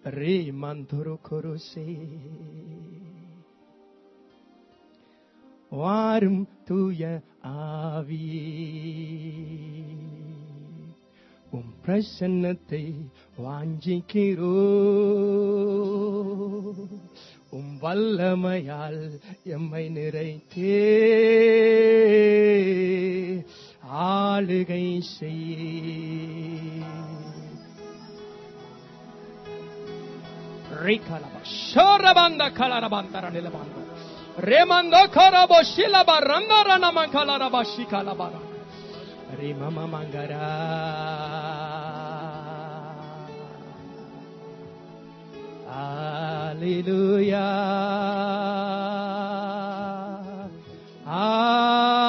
ரே மந்தொரு கொருசே வாரும் தூய ஆவியே உம் பிரசன்னத்தை வாஞ்சிக்கிறோ உம் வல்லமையால் எம்மை நிறைத்தே ஆளுகை செய்ய Rikalaba, Shorabanda Kalarabantara Nilabanda. Remanda Karabo Shilaba Randarana Mankalaraba Shikalabara. Rimama Mangara. Hallelujah.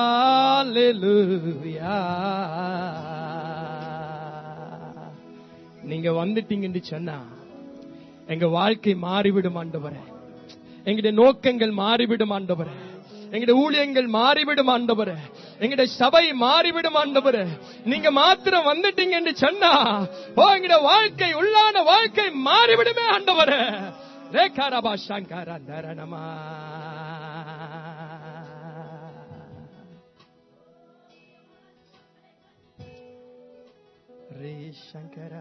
Hallelujah. நீங்க வந்துட்டீங்கன்னு சொன்னா எங்க வாழ்க்கை மாறிவிடும் ஆண்டவரே எங்களுடைய நோக்கங்கள் மாறிவிடும் ஆண்டவரே எங்களுடைய ஊழியங்கள் மாறிவிடும் ஆண்டவரே எங்களுடைய சபை மாறிவிடும் ஆண்டவரே நீங்க மாத்திரம் வந்துட்டீங்க என்று சொன்னா ஓ எங்களுடைய வாழ்க்கை உள்ளான வாழ்க்கை மாறிவிடுமே ஆண்டவரே ரேகாரபா சங்கர தரணமா ரே சங்கரா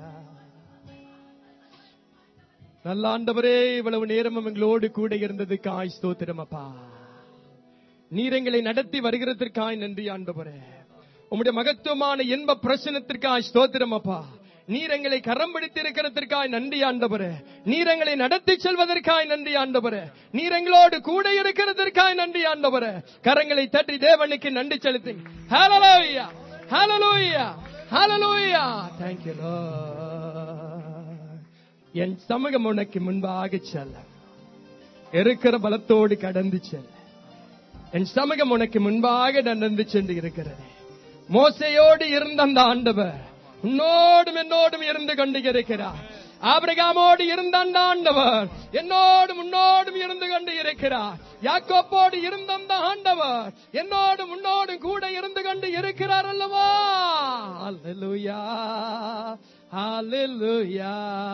நல்ல ஆண்டவரே இவ்வளவு நேரமும் எங்களோடு கூட இருந்ததுக்காய் ஸ்தோத்திரம் அப்பா நீர் எங்களை நடத்தி வருகிறதற்காய் நன்றி ஆண்டவரே உம்முடைய மகத்துவமான இன்ப பிரசனத்திற்காய் ஸ்தோத்திரம் அப்பா நீர் எங்களை கரம் பிடித்து இருக்கிறதற்காய் நன்றி ஆண்டவரே நீர் எங்களை நடத்தி செல்வதற்காய் நன்றி ஆண்டவரே நீர் எங்களோடு கூட இருக்கிறதற்காய் நன்றி ஆண்டவரே கரங்களை தட்டி தேவனுக்கு நன்றி செலுத்துங்க ஹalleluya ஹalleluya ஹalleluya thank you lord என் சமூகம் உனக்கு முன்பாக செல்ல இருக்கிற பலத்தோடு கடந்து செல்ல என் சமூகம் உனக்கு முன்பாக நடந்து சென்று இருக்கிறது மோசையோடு இருந்த அந்த ஆண்டவர் உன்னோடும் என்னோடும் இருந்து கொண்டு இருக்கிறார் ஆபிரகாமோடு இருந்த அந்த ஆண்டவர் என்னோடும் உன்னோடும் இருந்து கொண்டு இருக்கிறார் யாக்கோப்போடு இருந்த அந்த ஆண்டவர் என்னோடும் உன்னோடும் கூட இருந்து கொண்டு இருக்கிறார் அல்லவா அல்லேலூயா ஹalleluya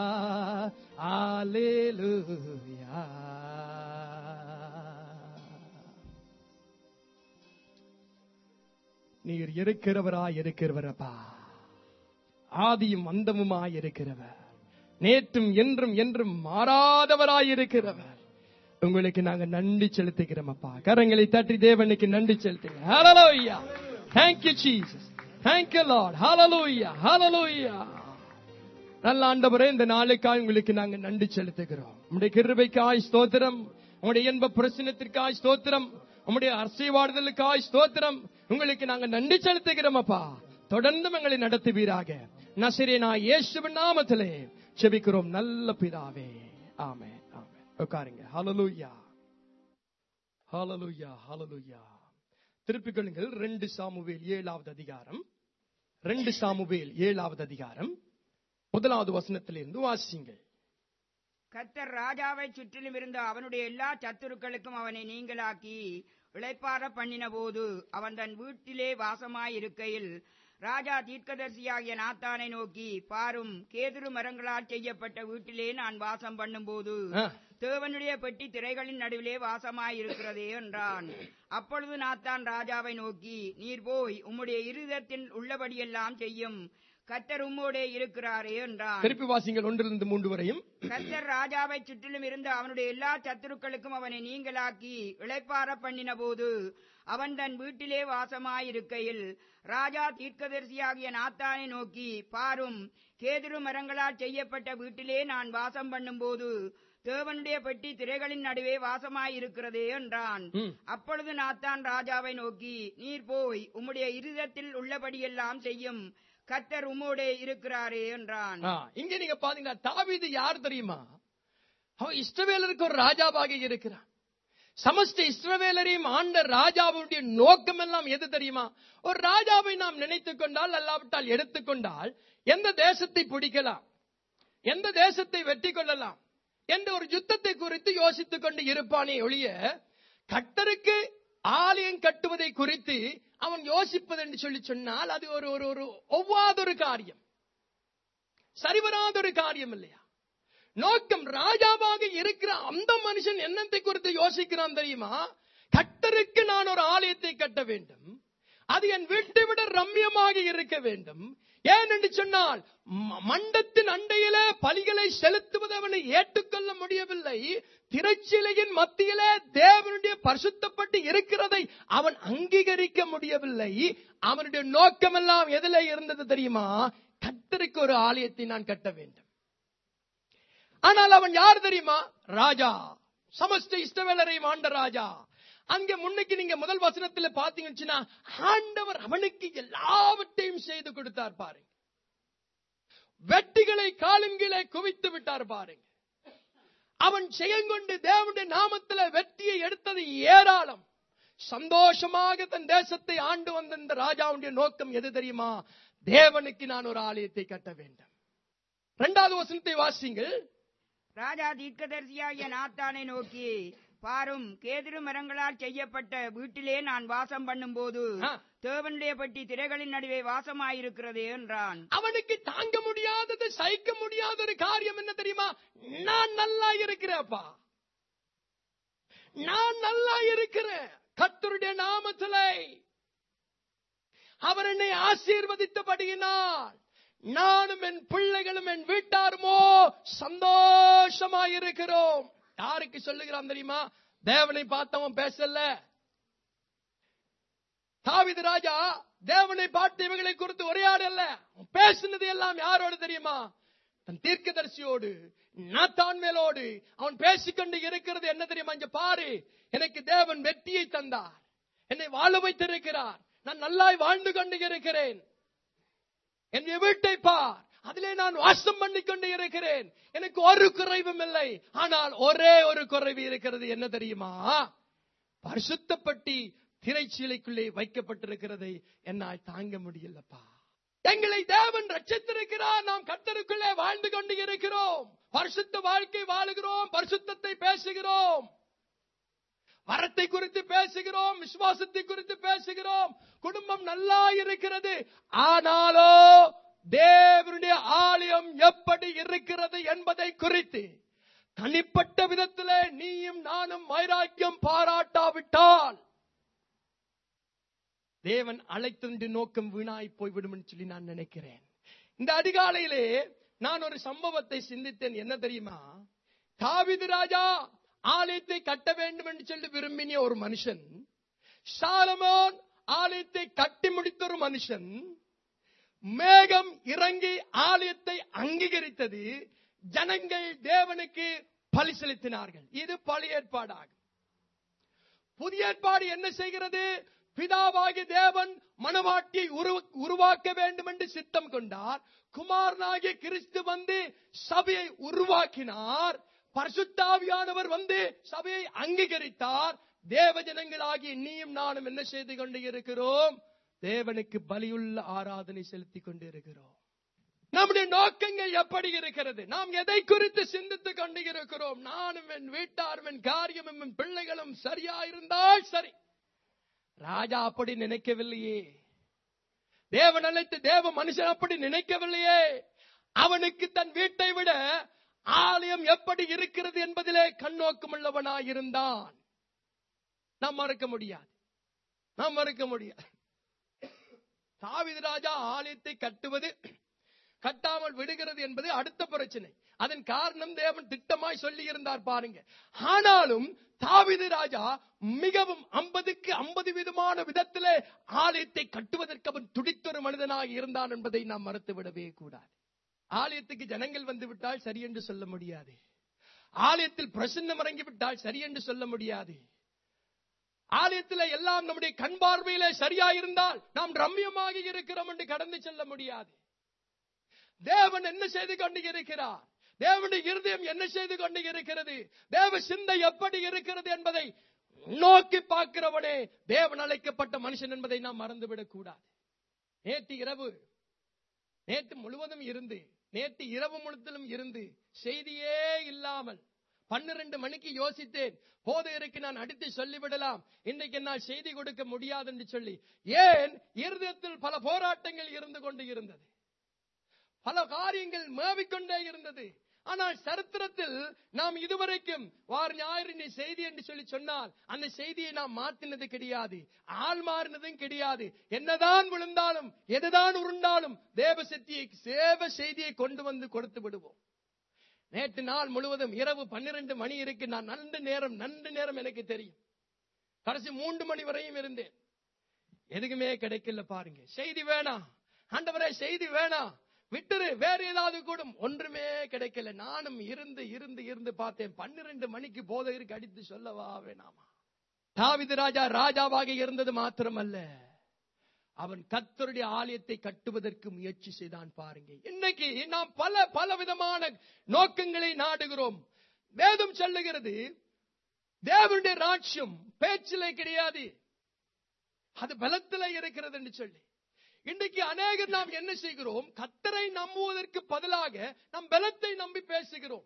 ஹalleluya நீர் இருக்கிறவராய் இருக்கிறவரப்பா ஆதியும் அந்தமுமாய் இருக்கிறவர் நேற்றும் என்றும் என்றும் மாறாதவராய் இருக்கிறவர் உங்களுக்கு நாங்க நன்றி செலுத்துகிறோம் அப்பா கரங்களை தட்டி தேவனுக்கு நன்றி செலுத்துங்க ஹalleluya thank you jesus thank you lord hallelujah hallelujah நல்ல ஆண்டவரே இந்த நாளுக்காய் உங்களுக்கு நாங்க நன்றி செலுத்துகிறோம் உங்களுடைய கிருபைக்காய் ஸ்தோத்திரம் உங்களுடைய இன்ப பிரசனத்திற்காய் ஸ்தோத்திரம் உங்களுடைய அரசியவாடுதலுக்காய் ஸ்தோத்திரம் உங்களுக்கு நாங்க நன்றி செலுத்துகிறோம் அப்பா தொடர்ந்து எங்களை நடத்துவீராக நசிரேனா இயேசுவின் நாமத்திலே செபிக்கிறோம் நல்ல பிதாவே ஆமே ஆமே உட்காருங்க ஹalleluya ஹalleluya ஹalleluya திருப்பிக் கொள்ளுங்கள் ரெண்டு சாமுவேல் ஏழாவது அதிகாரம் ரெண்டு சாமுவேல் ஏழாவது அதிகாரம் முதலாவது வசனத்திலிருந்து வாசிங்கள் கர்த்தர் ராஜாவை சுற்றிலும் இருந்த அவனுடைய எல்லா சத்துருக்களுக்கும் அவனை நீங்களாக்கி இளைப்பாற பண்ணின போது அவன் தன் வீட்டிலே வாசமாயிருக்கையில் ராஜா தீர்க்கதரிசியாகிய நாத்தானை நோக்கி பாரும் கேதுரு மரங்களால் செய்யப்பட்ட வீட்டிலே நான் வாசம் பண்ணும்போது ஆ. தேவனுடைய பெட்டி திரைகளின் நடுவிலே வாசமாயிருக்கிறதே என்றான் அப்பொழுது நாத்தான் ராஜாவை நோக்கி நீர் போய் உம்முடைய இருதயத்தில் உள்ளபடியெல்லாம் செய்யும் கர்த்தர் உம்மோடே இருக்கிறாரே என்றான் திருப்பி வாசிங்கள் ஒன்றிலிருந்து மூன்று வரையும் கர்த்தர் ராஜாவை சுற்றிலும் இருந்த அவனுடைய எல்லா சத்துருக்களுக்கும் அவனை நீங்களாக்கி இளைப்பாற பண்ணின போது அவன் தன் வீட்டிலே வாசமாயிருக்கையில் ராஜா தீர்க்கதரிசியாகிய நாத்தானை நோக்கி பாரும் கேதுரு மரங்களால் செய்யப்பட்ட வீட்டிலே நான் வாசம் பண்ணும்போது தேவனுடைய பெட்டி திரைகளின் நடுவே வாசமாயிருக்கிறதே என்றான் ம். அப்பொழுது நாத்தான் ராஜாவை நோக்கி நீர் போய் உம்முடைய இருதயத்தில் உள்ளபடியெல்லாம் செய்யும் கர்த்தர் உம்மோடே இருக்கிறாரே என்றான் ஆ, இங்க நீங்க பாத்தீங்கன்னா தாவீது யார் தெரியுமா அவன் இஸ்ரவேலருக்கு ஒரு ராஜாவாக இருக்கிறான் சமஸ்த இஸ்ரவேலரையும் ஆண்ட ராஜாவுடைய நோக்கம் எல்லாம் எது தெரியுமா ஒரு ராஜாவை நாம் நினைத்துக் கொண்டால் அல்லாவிட்டால் எடுத்துக்கொண்டால் எந்த தேசத்தை பிடிக்கலாம் எந்த தேசத்தை வெற்றி கொள்ளலாம் என்ற ஒரு யுத்தத்தை குறித்து யோசித்துக் கொண்டு இருப்பானே ஒழிய கட்டருக்கு ஆலயம் கட்டுவதை குறித்து அவன் யோசிப்பது என்று சொல்லி சொன்னால் அது ஒரு ஒரு ஒரு ஒவ்வாதொரு காரியம் சரிவராத ஒரு காரியம் இல்லையா நோக்கம் ராஜாவாக இருக்கிற அந்த மனுஷன் என்னத்தை குறித்து யோசிக்கிறான் தெரியுமா கட்டருக்கு நான் ஒரு ஆலயத்தை கட்ட வேண்டும் அது என் வீட்டை விட ரம்யமாக இருக்க வேண்டும் ஏன் என்று சொன்னால் ம- மண்டத்தின் அண்டையில பலிகளை செலுத்துவது அவனை ஏற்றுக்கொள்ள முடியவில்லை திரைச்சிலையின் மத்தியிலே தேவனுடைய பரிசுத்தப்பட்டு இருக்கிறதை அவன் அங்கீகரிக்க முடியவில்லை அவனுடைய நோக்கமெல்லாம் எதிலே இருந்தது தெரியுமா கத்தருக்கு ஒரு ஆலயத்தை நான் கட்ட வேண்டும் ஆனால் அவன் யார் தெரியுமா ராஜா சமஸ்த இஷ்டவேலரை ஆண்ட ராஜா அங்க முன்னைக்கு நீங்க முதல் வசனத்துல பாத்தீங்கன்னா ஆண்டவர் அவனுக்கு எல்லாவற்றையும் செய்து கொடுத்தார் பாருங்க வெட்டிகளை காலுங்கிலே குவித்து விட்டார் பாருங்க அவன் செயங்கொண்டு தேவனுடைய நாமத்துல வெற்றியை எடுத்தது ஏராளம் சந்தோஷமாக தன் தேசத்தை ஆண்டு வந்த இந்த ராஜாவுடைய நோக்கம் எது தெரியுமா தேவனுக்கு நான் ஒரு ஆலயத்தை கட்ட வேண்டும் இரண்டாவது வசனத்தை வாசிங்கள் ராஜா தீர்க்கதரிசியாகிய நாத்தானை நோக்கி பாரும் கேதுரு மரங்களால் செய்யப்பட்ட வீட்டிலே நான் வாசம் பண்ணும்போது ஆ. தேவனுடைய பட்டி திரைகளின் நடுவே வாசமாயிருக்கிறது என்றான் அவனுக்கு தாங்க முடியாதது சகிக்க முடியாத ஒரு காரியம் என்ன தெரியுமா நான் நல்லா இருக்கிறேன்ப்பா நான் நல்லா இருக்கிறேன் கர்த்தருடைய நாமத்திலே அவர் என்னை ஆசீர்வதித்தபடியினால் நானும் என் பிள்ளைகளும் என் வீட்டாருமோ சந்தோஷமாயிருக்கிறோம் யாருக்கு சொல்லுகிறான் தெரியுமா தேவனை பார்த்தவன் பேசல தாவிது ராஜா தேவனை பார்த்து இவங்களை குறித்து உரையாடல பேசினது எல்லாம் யாரோடு தெரியுமா தன் தீர்க்கதரிசியோடு நாத்தான் மேலோடு அவன் பேசிக்கொண்டு இருக்கிறது என்ன தெரியுமா இங்க பாரு எனக்கு தேவன் வெற்றியை தந்தார் என்னை வாழ வைத்திருக்கிறார் நான் நல்லாய் வாழ்ந்து கொண்டு இருக்கிறேன் என் வீட்டை பார் அதிலே நான் வாசம் பண்ணி கொண்டு இருக்கிறேன் எனக்கு ஒரு குறைவும் இல்லை ஆனால் ஒரே ஒரு குறைவு இருக்கிறது என்ன தெரியுமா பரிசுத்தப்பட்டி திரைச்சீலைக்குள்ளே வைக்கப்பட்டிருக்கிறதை என்னால் தாங்க முடியலப்பா எங்களை தேவன் ரட்சித்திருக்கிறார் நாம் கர்த்தருக்குள்ளே வாழ்ந்து கொண்டு இருக்கிறோம் பரிசுத்த வாழ்க்கை வாழுகிறோம் பரிசுத்தத்தை பேசுகிறோம் வரத்தை குறித்து பேசுகிறோம் விசுவாசத்தை குறித்து பேசுகிறோம் குடும்பம் நல்லா இருக்கிறது ஆனாலோ தேவனுடைய ஆலயம் எப்படி இருக்கிறது என்பதை குறித்து தனிப்பட்ட விதத்திலே நீயும் நானும் வைராக்கியம் பாராட்டாவிட்டால் தேவன் அழைத்தது நோக்கம் வீணாய் போய்விடும் என்று சொல்லி நான் நினைக்கிறேன் இந்த அதிகாலையிலே நான் ஒரு சம்பவத்தை சிந்தித்தேன் என்ன தெரியுமா தாவீது ராஜா ஆலயத்தை கட்ட வேண்டும் என்று சொல்லி விரும்பின ஒரு மனுஷன் சாலமோன் ஆலயத்தை கட்டி முடித்த ஒரு மனுஷன் மேகம் இறங்கி ஆலயத்தை அங்கீகரித்தது ஜனங்கள் தேவனுக்கு பலி செலுத்தினார்கள் இது பழைய ஏற்பாடாகும் புதிய ஏற்பாடு என்ன செய்கிறது பிதாவாகி தேவன் மனவாட்டியை உரு- உருவாக்க வேண்டும் என்று சித்தம் கொண்டார் குமாரனாகிய கிறிஸ்து வந்து சபையை உருவாக்கினார் பரிசுத்தாவியானவர் வந்து சபையை அங்கீகரித்தார் தேவ ஜனங்களாகிய நீயும் நானும் என்ன செய்து கொண்டு இருக்கிறோம் தேவனுக்கு பலியுள்ள ஆராதனை செலுத்திக் கொண்டு இருக்கிறோம் நம்முடைய நோக்கங்கள் எப்படி இருக்கிறது நாம் எதை குறித்து சிந்தித்துக் கொண்டு இருக்கிறோம் நானும் என் வீட்டாரும் என் காரியமும் என் பிள்ளைகளும் சரியா இருந்தால் சரி ராஜா அப்படி நினைக்கவில்லையே தேவன் அழைத்து தேவ மனுஷன் அப்படி நினைக்கவில்லையே அவனுக்கு தன் வீட்டை விட ஆலயம் எப்படி இருக்கிறது என்பதிலே கண்ணோக்கம் உள்ளவனாய் இருந்தான் நாம் மறக்க முடியாது நாம் மறக்க முடியாது தாவீது ராஜா ஆலயத்தை கட்டுவது கட்டாமல் விடுகிறது என்பது அடுத்த பிரச்சனை அதன் காரணம் தேவன் திட்டமாய் சொல்லி இருந்தார் பாருங்க ஆனாலும் தாவீது ராஜா மிகவும் ஐம்பதுக்கு ஐம்பது விதமான விதத்திலே ஆலயத்தை கட்டுவதற்கு அவன் துடித்தொரு மனிதனாக இருந்தான் என்பதை நாம் மறுத்து விடவே கூடாது ஆலயத்துக்கு ஜனங்கள் வந்து விட்டால் சரி என்று சொல்ல முடியாது ஆலயத்தில் பிரசன்னம் இறங்கி விட்டால் சரி என்று சொல்ல முடியாது ஆலயத்தில் எல்லாம் நம்முடைய கண் பார்வையிலே சரியாயிருந்தால் நாம் ரம்யமாக இருக்கிறோம் என்று கடந்து செல்ல முடியாது தேவன் என்ன செய்து கொண்டு இருக்கிறார் தேவனுடைய இருதயம் என்ன செய்து கொண்டு இருக்கிறது தேவ சிந்தை எப்படி இருக்கிறது என்பதை நோக்கி பார்க்கிறவனே தேவன் அழைக்கப்பட்ட மனுஷன் என்பதை நாம் மறந்துவிடக் கூடாது நேற்று இரவு நேற்று முழுவதும் இருந்து நேற்று இரவு முழுவதிலும் இருந்து செய்தியே இல்லாமல் பன்னிரண்டு மணிக்கு யோசித்தேன் போதையருக்கு நான் அடித்து சொல்லிவிடலாம் இன்றைக்கு என்னால் செய்தி கொடுக்க முடியாது என்று சொல்லி ஏன் இருதயத்தில் பல போராட்டங்கள் இருந்து கொண்டு இருந்தது பல காரியங்கள் மேவிக்கொண்டே இருந்தது ஆனால் சரித்திரத்தில் நாம் இதுவரைக்கும் வார ஞாயிறு நீ செய்தி என்று சொல்லி சொன்னால் அந்த செய்தியை நாம் மாத்தினது கிடையாது ஆள் மாறினதும் கிடையாது என்னதான் விழுந்தாலும் எதுதான் உருண்டாலும் தேவ சக்தியை சேவ செய்தியை கொண்டு வந்து கொடுத்து விடுவோம் நேற்று நாள் முழுவதும் இரவு பன்னிரண்டு மணி இருக்கு நான் நன்று நேரம் நன்று நேரம் எனக்கு தெரியும் கடைசி மூன்று மணி வரையும் இருந்தேன் எதுக்குமே கிடைக்கல பாருங்க செய்தி வேணாம் ஆண்டவரே செய்தி வேணாம் விட்டுரு வேற ஏதாவது கூடும் ஒன்றுமே கிடைக்கல நானும் இருந்து இருந்து இருந்து பார்த்தேன் பன்னிரண்டு மணிக்கு போதகருக்கு அடித்து சொல்லவா வேணாமா தாவிது ராஜா ராஜாவாக இருந்தது மாத்திரமல்ல அவன் கத்தருடைய ஆலயத்தை கட்டுவதற்கு முயற்சி செய்தான் பாருங்க இன்னைக்கு நாம் பல பல விதமான நோக்கங்களை நாடுகிறோம் வேதம் சொல்லுகிறது தேவனுடைய ராட்சியம் பேச்சிலே கிடையாது அது பலத்திலே இருக்கிறது என்று சொல்லி இன்றைக்கு அநேகர் நாம் என்ன செய்கிறோம் கத்தரை நம்புவதற்கு பதிலாக நம் பலத்தை நம்பி பேசுகிறோம்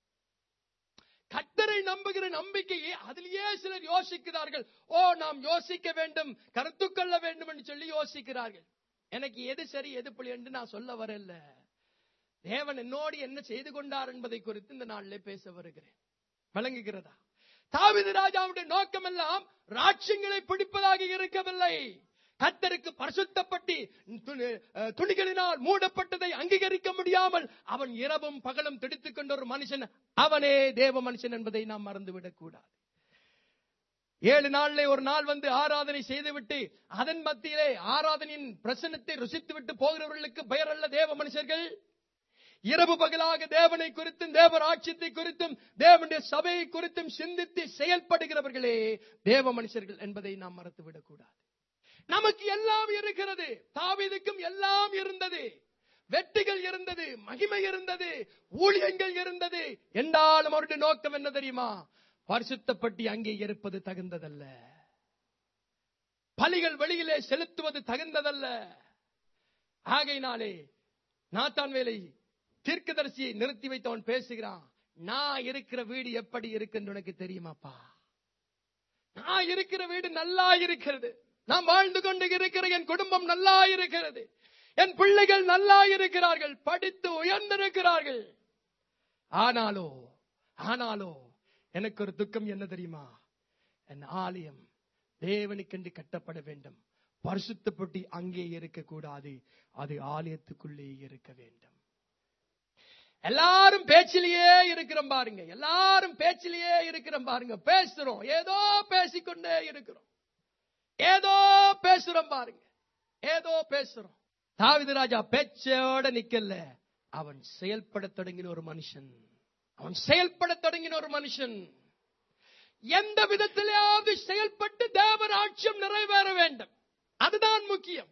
கத்தரை நம்புகிற நம்பிக்கையை அதிலேயே சிலர் யோசிக்கிறார்கள் ஓ நாம் யோசிக்க வேண்டும் கருத்து கொள்ள வேண்டும் என்று சொல்லி யோசிக்கிறார்கள் எனக்கு எது சரி எது பிள்ளை என்று நான் சொல்ல வரல தேவன் என்னோடு என்ன செய்து கொண்டார் என்பதை குறித்து இந்த நாளிலே பேச வருகிறேன் விளங்குகிறதா தாவிது ராஜாவுடைய நோக்கம் எல்லாம் ராட்சியங்களை பிடிப்பதாக இருக்கவில்லை கத்தருக்கு பரிசுத்தப்பட்டு து- அஹ், துணிகளினால் மூடப்பட்டதை அங்கீகரிக்க முடியாமல் அவன் இரவும் பகலும் துடித்துக் கொண்ட ஒரு மனுஷன் அவனே தேவ மனுஷன் என்பதை நாம் மறந்துவிடக் கூடாது ஏழு நாள்ல ஒரு நாள் வந்து ஆராதனை செய்துவிட்டு அதன் மத்தியிலே ஆராதனையின் பிரசன்னத்தை ருசித்துவிட்டு போகிறவர்களுக்கு பெயர் அல்ல தேவ மனுஷர்கள் இரவு பகலாக தேவனை குறித்தும் தேவ ராட்சியத்தை குறித்தும் தேவனுடைய சபையை குறித்தும் சிந்தித்து செயல்படுகிறவர்களே தேவ மனுஷர்கள் என்பதை நாம் மறந்துவிடக் கூடாது நமக்கு எல்லாம் இருக்கிறது தாவீதுக்கும் எல்லாம் இருந்தது வெற்றிகள் இருந்தது மகிமை இருந்தது ஊழியங்கள் இருந்தது என்றாலும் அவருடைய நோக்கம் என்ன தெரியுமா பரிசுத்தப்பட்டு அங்கே இருப்பது தகுந்ததல்ல பலிகள் வெளியிலே செலுத்துவது தகுந்ததல்ல ஆகையினாலே நாத்தான் வேலை தீர்க்கதரிசியை நிறுத்தி வைத்தவன் பேசுகிறான் நான் இருக்கிற வீடு எப்படி இருக்குன்னு உனக்கு தெரியுமாப்பா நான் இருக்கிற வீடு நல்லா இருக்கிறது நான் வாழ்ந்து கொண்டு இருக்கிற என் குடும்பம் நல்லா இருக்கிறது என் பிள்ளைகள் நல்லா இருக்கிறார்கள் படித்து உயர்ந்திருக்கிறார்கள் ஆனாலோ ஆனாலோ எனக்கு ஒரு துக்கம் என்ன தெரியுமா என் ஆலயம் தேவனுக்கென்று கட்டப்பட வேண்டும் பரிசுத்தப்பட்டு அங்கே இருக்கக்கூடாது அது ஆலயத்துக்குள்ளே இருக்க வேண்டும் எல்லாரும் பேச்சிலேயே இருக்கிறோம் பாருங்க எல்லாரும் பேச்சிலேயே இருக்கிறோம் பாருங்க பேசுறோம் ஏதோ பேசிக்கொண்டே இருக்கிறோம் ஏதோ பேசுறோம் பாருங்க ஏதோ பேசுறோம் தாவிது ராஜா பேச்சோட நிக்கல அவன் செயல்பட தொடங்கின ஒரு மனுஷன் அவன் செயல்பட தொடங்கின ஒரு மனுஷன் எந்த விதத்திலேயாவது செயல்பட்டு தேவராட்சியம் நிறைவேற வேண்டும் அதுதான் முக்கியம்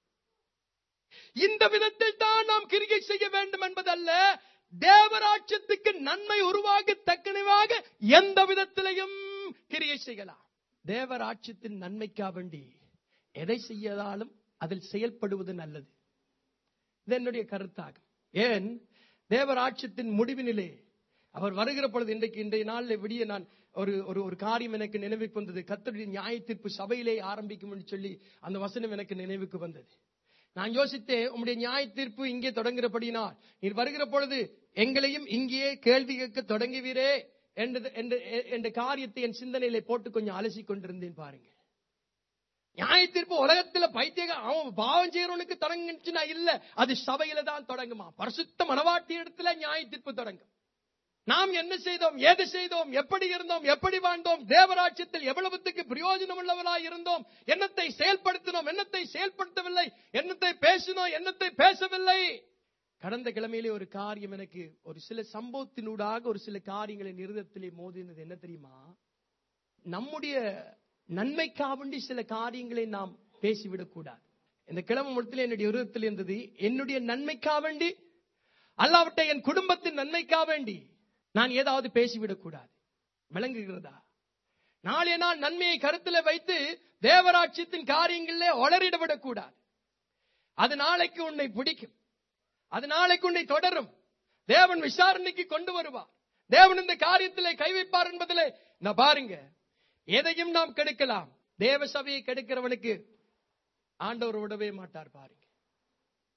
இந்த விதத்தில் தான் நாம் கிரிகை செய்ய வேண்டும் என்பதல்ல தேவராட்சியத்துக்கு நன்மை உருவாகத்தக்கனவாக எந்த விதத்திலையும் கிரியை செய்யலாம் தேவராட்சியத்தின் நன்மைக்கா வேண்டி எதை செய்யதாலும் அதில் செயல்படுவது நல்லது இது என்னுடைய கருத்தாகும் ஏன் தேவராட்சியத்தின் முடிவினிலே அவர் வருகிற பொழுது இன்றைக்கு இன்றைய நாளில் விடிய நான் ஒரு ஒரு ஒரு காரியம் எனக்கு நினைவுக்கு வந்தது கத்தருடைய நியாய தீர்ப்பு சபையிலே ஆரம்பிக்கும் என்று சொல்லி அந்த வசனம் எனக்கு நினைவுக்கு வந்தது நான் யோசித்தேன் உம்முடைய நியாய தீர்ப்பு இங்கே தொடங்குகிறபடினால் நீர் வருகிற பொழுது எங்களையும் இங்கேயே கேள்வி கேட்க தொடங்குவீரே என்ற- என்ற என்ற காரியத்தை என் சிந்தனையிலே போட்டு கொஞ்சம் அலசி கொண்டிருந்தேன் பாருங்க நியாய தீர்ப்பு உலகத்துல பைத்தியக அவன் பாவம் செய்யறவனுக்கு தொடங்குச்சுன்னா இல்ல அது சபையில தான் தொடங்குமா பரிசுத்த மனவாட்டி இடத்துல நியாய தீர்ப்பு தொடங்கும் நாம் என்ன செய்தோம் ஏது செய்தோம் எப்படி இருந்தோம் எப்படி வாழ்ந்தோம் தேவராட்சியத்தில் எவ்வளவுத்துக்கு பிரயோஜனம் உள்ளவராய் இருந்தோம் என்னத்தை செயல்படுத்தினோம் என்னத்தை செயல்படுத்தவில்லை என்னத்தை பேசினோம் என்னத்தை பேசவில்லை கடந்த கிழமையிலே ஒரு காரியம் எனக்கு ஒரு சில சம்பவத்தினூடாக ஒரு சில காரியங்களை நிறுதத்திலே மோதினது என்ன தெரியுமா நம்முடைய நன்மைக்காவண்டி சில காரியங்களை நாம் பேசிவிடக் கூடாது இந்த கிழமை முழுத்தில் என்னுடைய விருதத்தில் இருந்தது என்னுடைய நன்மைக்காவண்டி அல்லாவிட்ட என் குடும்பத்தின் நன்மைக்காவேண்டி நான் ஏதாவது பேசிவிடக் கூடாது விளங்குகிறதா நாளைய நாள் நன்மையை கருத்துல வைத்து தேவராட்சியத்தின் காரியங்களிலே ஒளரிடவிடக் கூடாது அது நாளைக்கு உன்னை பிடிக்கும் அது நாளைக்கு உன்னை தொடரும் தேவன் விசாரணைக்கு கொண்டு வருவார் தேவன் இந்த காரியத்திலே கை வைப்பார் என்பதிலே நான் பாருங்க எதையும் நாம் கெடுக்கலாம் தேவ சபையை கெடுக்கிறவனுக்கு ஆண்டவர் விடவே மாட்டார் பாருங்க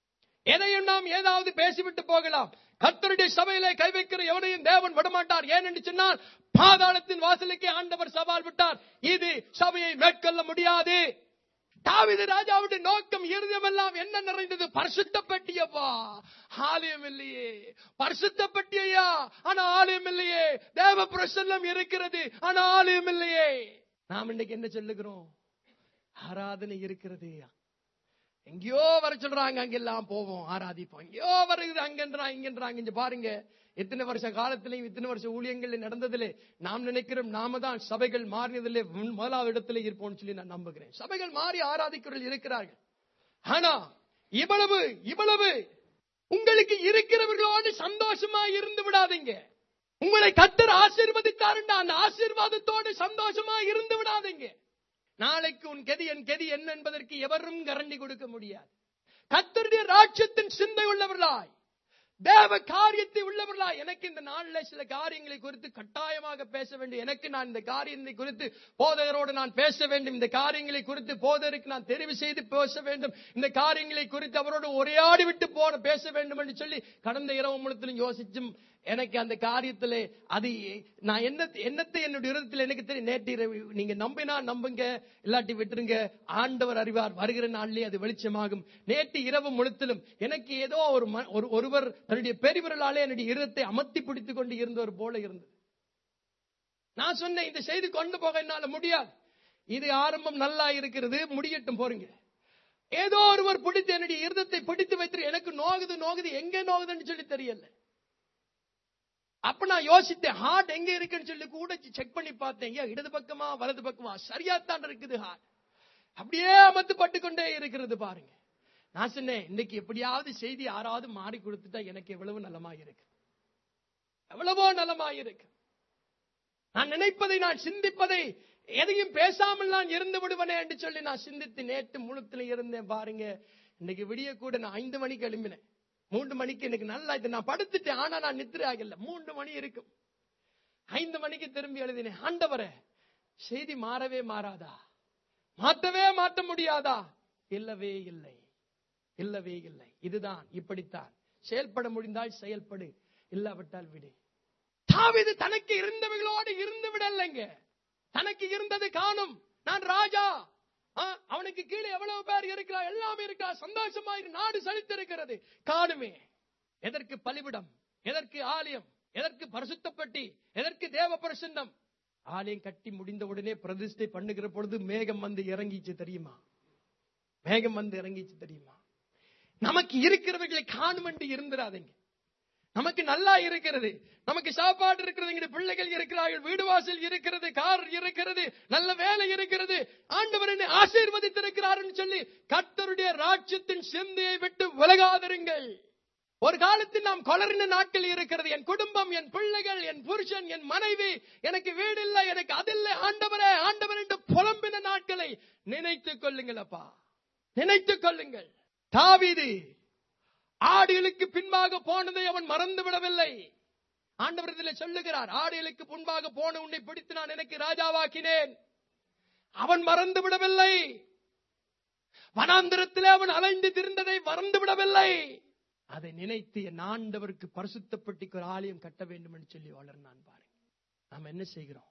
எதையும் நாம் ஏதாவது பேசிவிட்டு போகலாம் கர்த்தருடைய சபையிலே கை வைக்கிற எவனையும் தேவன் விடமாட்டார் ஏன் என்று சொன்னால் பாதாளத்தின் வாசலுக்கே ஆண்டவர் சவால் விட்டார் இது சபையை மேற்கொள்ள முடியாது தாவிது ராஜாவுடைய நோக்கம் இருதயமெல்லாம் என்ன நிறைந்தது பரிசுத்த பெட்டியப்பா ஆலயம் இல்லையே பரிசுத்த பெட்டியா ஆனா ஆலயம் இல்லையே தேவ பிரசன்னம் இருக்கிறது ஆனா ஆலயம் இல்லையே நாம் இன்னைக்கு என்ன சொல்லுகிறோம் ஆராதனை இருக்கிறது எங்கேயோ வர சொல்றாங்க அங்கெல்லாம் போவோம் ஆராதிப்போம் எங்கேயோ வருகிறது அங்கன்றாங்க இங்கன்றாங்க இங்க பாருங்க இத்தனை வருஷ காலத்திலையும் இத்தனை வருஷ ஊழியங்கள் நடந்ததிலே நாம் நினைக்கிறோம் நாம தான் சபைகள் மாறினதிலே முன் முதலாவது இடத்துல இருப்போம்னு சொல்லி நான் நம்புகிறேன் சபைகள் மாறி ஆராதிக்கிறவர்கள் இருக்கிறார்கள் ஆனா இவ்வளவு இவ்வளவு உங்களுக்கு இருக்கிறவர்களோடு சந்தோஷமா இருந்து விடாதீங்க உங்களை கத்தர் ஆசீர்வதித்தாருன்னா அந்த ஆசீர்வாதத்தோடு சந்தோஷமா இருந்து விடாதீங்க நாளைக்கு உன் கதி என் கதி என்ன என்பதற்கு எவரும் கரண்டி கொடுக்க முடியாது கத்தருடைய ராட்சத்தின் சிந்தை உள்ளவர்களாய் தேவ காரியத்தை உள்ளவர்களா எனக்கு இந்த நாளில் சில காரியங்களை குறித்து கட்டாயமாக பேச வேண்டும் எனக்கு நான் இந்த காரியத்தை குறித்து போதகரோடு நான் பேச வேண்டும் இந்த காரியங்களை குறித்து போதகருக்கு நான் தெரிவு செய்து பேச வேண்டும் இந்த காரியங்களை குறித்து அவரோடு உரையாடி விட்டு போன பேச வேண்டும் என்று சொல்லி கடந்த இரவு முழுத்திலும் யோசிச்சும் எனக்கு அந்த காரியத்திலே அது நான் என்ன என்னத்தை என்னுடைய இருதயத்தில் எனக்கு தெரியும் நேற்று இரவு நீங்க நம்பினா நம்புங்க இல்லாட்டி விட்டுருங்க ஆண்டவர் அறிவார் வருகிற நாளிலே அது வெளிச்சமாகும் நேற்று இரவு முழுத்திலும் எனக்கு ஏதோ ஒரு ம- ஒரு- ஒருவர் தன்னுடைய பெரியவர்களாலே என்னுடைய இருதத்தை அமர்த்தி பிடித்துக் கொண்டு இருந்தவர் போல இருந்தது நான் சொன்னேன் இந்த செய்தி கொண்டு போக என்னால முடியாது இது ஆரம்பம் நல்லா இருக்கிறது முடியட்டும் போறீங்க ஏதோ ஒருவர் பிடித்து என்னுடைய இருதத்தை பிடித்து வைத்து எனக்கு நோகுது நோகுது எங்க நோகுதுன்னு சொல்லி தெரியல அப்ப நான் யோசித்தேன் ஹார்ட் எங்க இருக்குன்னு சொல்லி கூட செக் பண்ணி பார்த்தேன் ஏன் இடது பக்கமா வலது பக்கமா சரியாத்தான் இருக்குது ஹார்ட் அப்படியே அமர்த்து பட்டுக்கொண்டே இருக்கிறது பாருங்க நான் சொன்னேன் இன்னைக்கு எப்படியாவது செய்தி யாராவது மாறி கொடுத்துட்டா எனக்கு எவ்வளவு நலமா இருக்கு எவ்வளவோ நலமா இருக்கு நான் நினைப்பதை நான் சிந்திப்பதை எதையும் பேசாமல் நான் இருந்து விடுவனே என்று சொல்லி நான் சிந்தித்து நேற்று முழுத்துல இருந்தேன் பாருங்க இன்னைக்கு விடிய கூட நான் ஐந்து மணிக்கு எழும்பினேன் மூன்று மணிக்கு எனக்கு நல்லா இது நான் படுத்துட்டேன் ஆனா நான் நித்திரை ஆகல மூன்று மணி இருக்கும் ஐந்து மணிக்கு திரும்பி எழுதினேன் ஆண்டவரே செய்தி மாறவே மாறாதா மாற்றவே மாற்ற முடியாதா இல்லவே இல்லை இல்லவே இல்லை இதுதான் இப்படித்தான் செயல்பட முடிந்தால் செயல்படு இல்லாவிட்டால் விடு தாவீது தனக்கு இருந்தவர்களோடு இருந்து விடலைங்க தனக்கு இருந்தது காணும் நான் ராஜா ஆ, அவனுக்கு கீழே எவ்வளவு பேர் இருக்கிறா எல்லாமே இருக்கா சந்தோஷமா இரு நாடு செழித்திருக்கிறது காணுமே எதற்கு பலிபிடம் எதற்கு ஆலயம் எதற்கு பரிசுத்தப்பட்டி எதற்கு தேவ பிரசன்னம் ஆலயம் கட்டி முடிந்த உடனே பிரதிஷ்டை பண்ணுகிற பொழுது மேகம் வந்து இறங்கிச்சு தெரியுமா மேகம் வந்து இறங்கிச்சு தெரியுமா நமக்கு இருக்கிறவர்களை காணும் என்று இருந்துராதீங்க நமக்கு நல்லா இருக்கிறது நமக்கு சாப்பாடு இருக்கிறது இங்க பிள்ளைகள் இருக்கிறார்கள் வீடு வாசல் இருக்கிறது கார் இருக்கிறது நல்ல வேலை இருக்கிறது ஆண்டவர் என்னை ஆசீர்வதித்திருக்கிறார்னு சொல்லி கர்த்தருடைய ராஜ்யத்தின் சிந்தையை விட்டு விலகாதிருங்கள் ஒரு காலத்தில் நாம் கொளறின நாட்கள் இருக்கிறது என் குடும்பம் என் பிள்ளைகள் என் புருஷன் என் மனைவி எனக்கு வீடு இல்லை எனக்கு அதில்லை ஆண்டவரே ஆண்டவர் என்று புலம்பின நாட்களை நினைத்துக் கொள்ளுங்கள் அப்பா நினைத்துக் கொள்ளுங்கள் தாவீது ஆடுகளுக்கு பின்பாக போனதை அவன் மறந்து விடவில்லை ஆண்டவர் இதில் சொல்லுகிறார் ஆடுகளுக்கு முன்பாக போன உன்னை பிடித்து நான் எனக்கு ராஜாவாக்கினேன் அவன் மறந்து விடவில்லை வனாந்திரத்திலே அவன் அலைந்து திரிந்ததை மறந்து விடவில்லை அதை நினைத்து என் ஆண்டவருக்கு பரிசுத்தப்பட்டிக்கு ஒரு ஆலயம் கட்ட வேண்டும் என்று சொல்லி வளர்ந்தான் பாருங்க நாம் என்ன செய்கிறோம்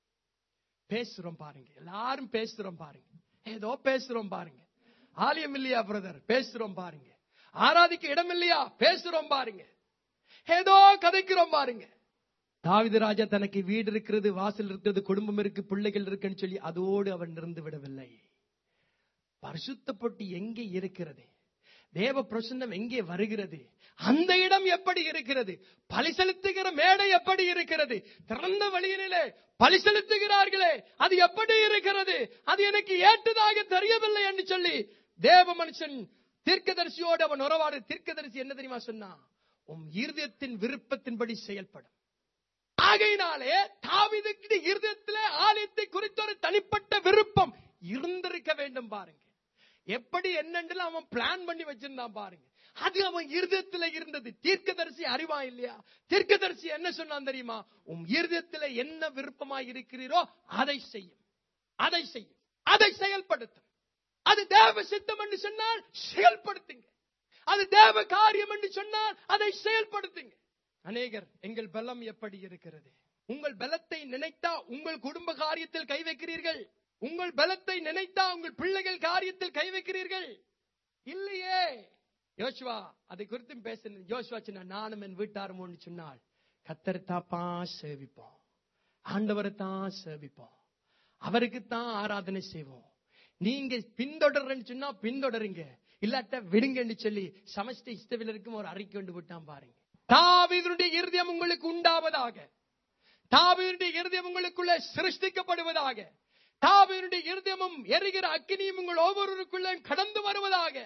பேசுறோம் பாருங்க எல்லாரும் பேசுறோம் பாருங்க ஏதோ பேசுறோம் பாருங்க ஆலயம் இல்லையா பிரதர் பேசுறோம் பாருங்க ஆராதிக்க இடம் இல்லையா பேசுறோம் பாருங்க ஏதோ கதைக்கிறோம் பாருங்க தாவித ராஜா தனக்கு வீடு இருக்கிறது வாசல் இருக்கிறது குடும்பம் இருக்கு பிள்ளைகள் இருக்குன்னு சொல்லி அதோடு அவன் இருந்து விடவில்லை பரிசுத்தப்பட்டு எங்கே இருக்கிறது தேவ பிரசன்னம் எங்கே வருகிறது அந்த இடம் எப்படி இருக்கிறது பலி செலுத்துகிற மேடை எப்படி இருக்கிறது திறந்த வழியிலே பலி செலுத்துகிறார்களே அது எப்படி இருக்கிறது அது எனக்கு ஏற்றதாக தெரியவில்லை என்று சொல்லி தேவ மனுஷன் தீர்க்கதரிசியோடு அவன் உறவாடு தீர்க்கதரிசி என்ன தெரியுமா சொன்னா உன் இருதயத்தின் விருப்பத்தின்படி செயல்படும் ஆகையினாலே தாவிதுக்கு இருதயத்திலே ஆலயத்தை குறித்த ஒரு தனிப்பட்ட விருப்பம் இருந்திருக்க வேண்டும் பாருங்க எப்படி என்னன்னு அவன் பிளான் பண்ணி வச்சிருந்தான் பாருங்க அது அவன் இருதயத்துல இருந்தது தீர்க்கதரிசி அறிவா இல்லையா தீர்க்கதரிசி என்ன சொன்னான் தெரியுமா உன் இருதயத்துல என்ன விருப்பமா இருக்கிறீரோ அதை செய்யும் அதை செய்யும் அதை செயல்படுத்தும் அது தேவ சித்தம் என்று சொன்னால் செயல்படுத்துங்க அது தேவ காரியம் என்று சொன்னால் அதை செயல்படுத்துங்க அநேகர் எங்கள் பலம் எப்படி இருக்கிறது உங்கள் பலத்தை நினைத்தா உங்கள் குடும்ப காரியத்தில் கை வைக்கிறீர்கள் உங்கள் பலத்தை நினைத்தா உங்கள் பிள்ளைகள் காரியத்தில் கை வைக்கிறீர்கள் இல்லையே யோசுவா அதை குறித்தும் பேசுறேன் யோசுவா சொன்னா நானும் என் வீட்டாருமோன்னு சொன்னால் கத்தர் தாப்பா சேவிப்போம் ஆண்டவரை தான் சேவிப்போம் அவருக்கு தான் ஆராதனை செய்வோம் நீங்க பின்தொடர்றேன்னு சொன்னா பின்தொடருங்க இல்லாட்ட விடுங்கன்னு சொல்லி சமஷ்டி இஷ்டவிலருக்கும் ஒரு அறிக்கை கொண்டு விட்டான் பாருங்க தாவீதுடைய இருதயம் உங்களுக்கு உண்டாவதாக தாவீதுடைய இருதயம் உங்களுக்குள்ள சிருஷ்டிக்கப்படுவதாக தாவீதுடைய இருதயமும் எரிகிற அக்கினியும் உங்கள் ஒவ்வொருவருக்குள்ள கடந்து வருவதாக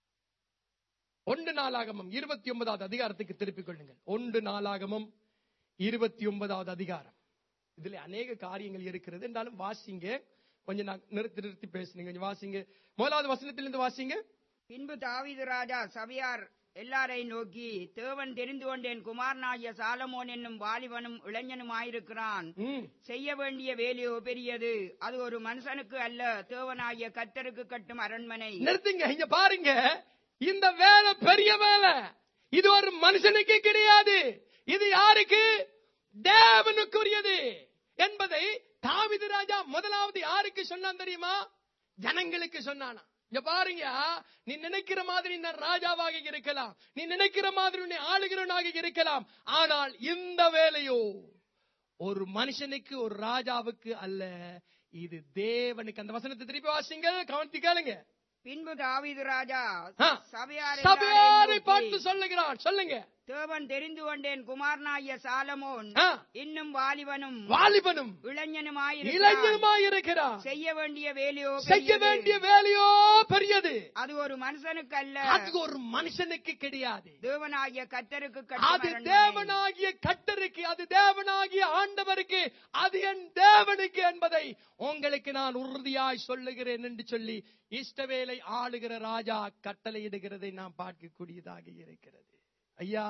ஒன்று நாளாகமம் இருபத்தி ஒன்பதாவது அதிகாரத்துக்கு திருப்பிக் கொள்ளுங்கள் ஒன்று நாளாகமம் இருபத்தி ஒன்பதாவது அதிகாரம் இதுல அநேக காரியங்கள் இருக்கிறது என்றாலும் வாசிங்க கொஞ்சம் நான் நிறுத்தி நிறுத்தி பேசுனீங்க கொஞ்சம் வாசிங்க முதலாவது வசனத்திலிருந்து வாசிங்க பின்பு தாவீது ராஜா சபையார் எல்லாரையும் நோக்கி தேவன் தெரிந்து கொண்டேன் குமாரனாகிய சாலமோன் என்னும் வாலிபனும் இளைஞனுமாயிருக்கிறான் ம். செய்ய வேண்டிய வேலையோ பெரியது அது ஒரு மனுஷனுக்கு அல்ல தேவனாகிய கத்தருக்கு கட்டும் அரண்மனை நிறுத்துங்க இங்க பாருங்க இந்த வேலை பெரிய வேலை இது ஒரு மனுஷனுக்கு கிடையாது இது யாருக்கு தேவனுக்குரியது என்பதை தாவிது ராஜா முதலாவது யாருக்கு சொன்னான் தெரியுமா ஜனங்களுக்கு சொன்னானா இங்க பாருங்க நீ நினைக்கிற மாதிரி நான் ராஜாவாக இருக்கலாம் நீ நினைக்கிற மாதிரி உன்னை ஆளுகிறவனாக இருக்கலாம் ஆனால் இந்த வேலையோ ஒரு மனுஷனுக்கு ஒரு ராஜாவுக்கு அல்ல இது தேவனுக்கு அந்த வசனத்தை திருப்பி வாசிங்க கவனித்து கேளுங்க பின்பு தாவீது ராஜா ஆ. சபையார் சபையாரை எல்லாரையும் பார்த்து நோக்கி, சொல்லுகிறான் சொல்லுங்க தேவன் தெரிந்து கொண்டேன் குமாரனாகிய சாலமோன் ஆ. இன்னும் வாலிபனும் வாலிபனும் இளைஞனுமாயிருக்கிறான் இளைஞனுமாய் இருக்கிறான் செய்ய வேண்டிய வேலையோ செய்ய பெரியது. வேண்டிய வேலையோ பெரியது அது ஒரு மனுஷனுக்கு அல்ல அது ஒரு மனுஷனுக்கு கிடையாது தேவனாகிய கத்தருக்கு அது கட்டும் அரண்மனை. தேவனாகிய கட்டருக்கு அது தேவனாகிய ஆண்டவருக்கு அது என் தேவனுக்கு என்பதை உங்களுக்கு நான் உறுதியாய் சொல்லுகிறேன் என்று சொல்லி இஷ்டவேலை ஆளுகிற ராஜா கட்டளையிடுகிறதை நாம் பார்க்கக்கூடியதாக இருக்கிறது ஐயா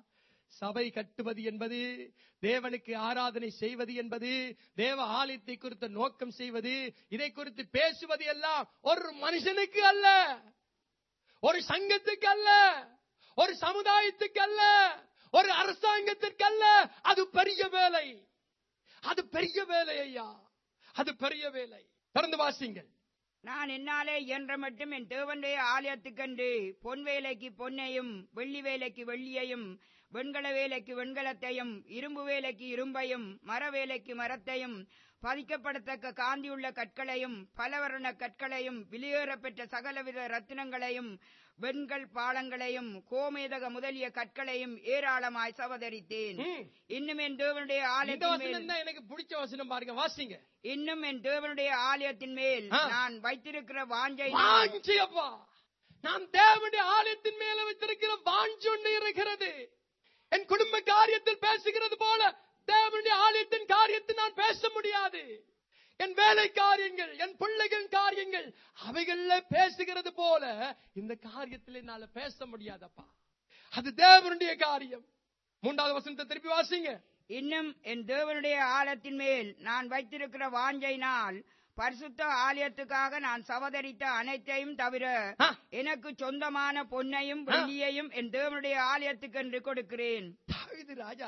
சபை கட்டுவது என்பது தேவனுக்கு ஆராதனை செய்வது என்பது தேவ ஆலயத்தை குறித்த நோக்கம் செய்வது இதை குறித்து பேசுவது எல்லாம் ஒரு மனுஷனுக்கு அல்ல ஒரு சங்கத்துக்கு அல்ல ஒரு சமுதாயத்துக்கு அல்ல ஒரு அரசாங்கத்திற்கு அல்ல அது பெரிய வேலை அது பெரிய வேலை ஐயா அது பெரிய வேலை தொடர்ந்து வாசிங்கள் நான் என்னாலே இயன்ற மட்டும் என் தேவனுடைய ஆலயத்துக்கென்று பொன் வேலைக்கு பொன்னையும் வெள்ளி வேலைக்கு வெள்ளியையும் வெண்கல வேலைக்கு வெண்கலத்தையும் இரும்பு வேலைக்கு இரும்பையும் மர வேலைக்கு மரத்தையும் பதிக்கப்படத்தக்க காந்தியுள்ள கற்களையும் பலவர்ண கற்களையும் வெளியேறப்பெற்ற சகலவித ரத்தினங்களையும் வெண்கல் பாலங்களையும் கோமேதக முதலிய கற்களையும் ஏராளமாய் சவதரித்தேன் ம். இன்னும் என் தேவனுடைய இந்த ஆலயத்தின் மேல் வசனம் தான் எனக்கு பிடிச்ச வசனம் பாருங்க வாசிங்க இன்னும் என் தேவனுடைய ஆலயத்தின் மேல் ஆ. நான் வைத்திருக்கிற வாஞ்சை வாஞ்சி அப்பா நான் தேவனுடைய ஆலயத்தின் மேல வைத்திருக்கிற வாஞ்சி ஒன்று இருக்கிறது என் குடும்ப காரியத்தில் பேசுகிறது போல தேவனுடைய ஆலயத்தின் காரியத்தில் நான் பேச முடியாது என் வேலை காரியங்கள் என் பிள்ளைகள் காரியங்கள் அவைகள்ல பேசுகிறது போல இந்த காரியத்தில் என்னால பேச முடியாதப்பா அது தேவனுடைய காரியம் மூன்றாவது வசனத்தை திருப்பி வாசிங்க இன்னும் என் தேவனுடைய ஆலயத்தின் மேல் நான் வைத்திருக்கிற வாஞ்சையினால் பரிசுத்த ஆலயத்துக்காக நான் சவதரித்த அனைத்தையும் தவிர ஆ. எனக்கு சொந்தமான பொன்னையும் வெள்ளியையும் என் தேவனுடைய ஆலயத்துக்கு என்று கொடுக்கிறேன் தாவீது ராஜா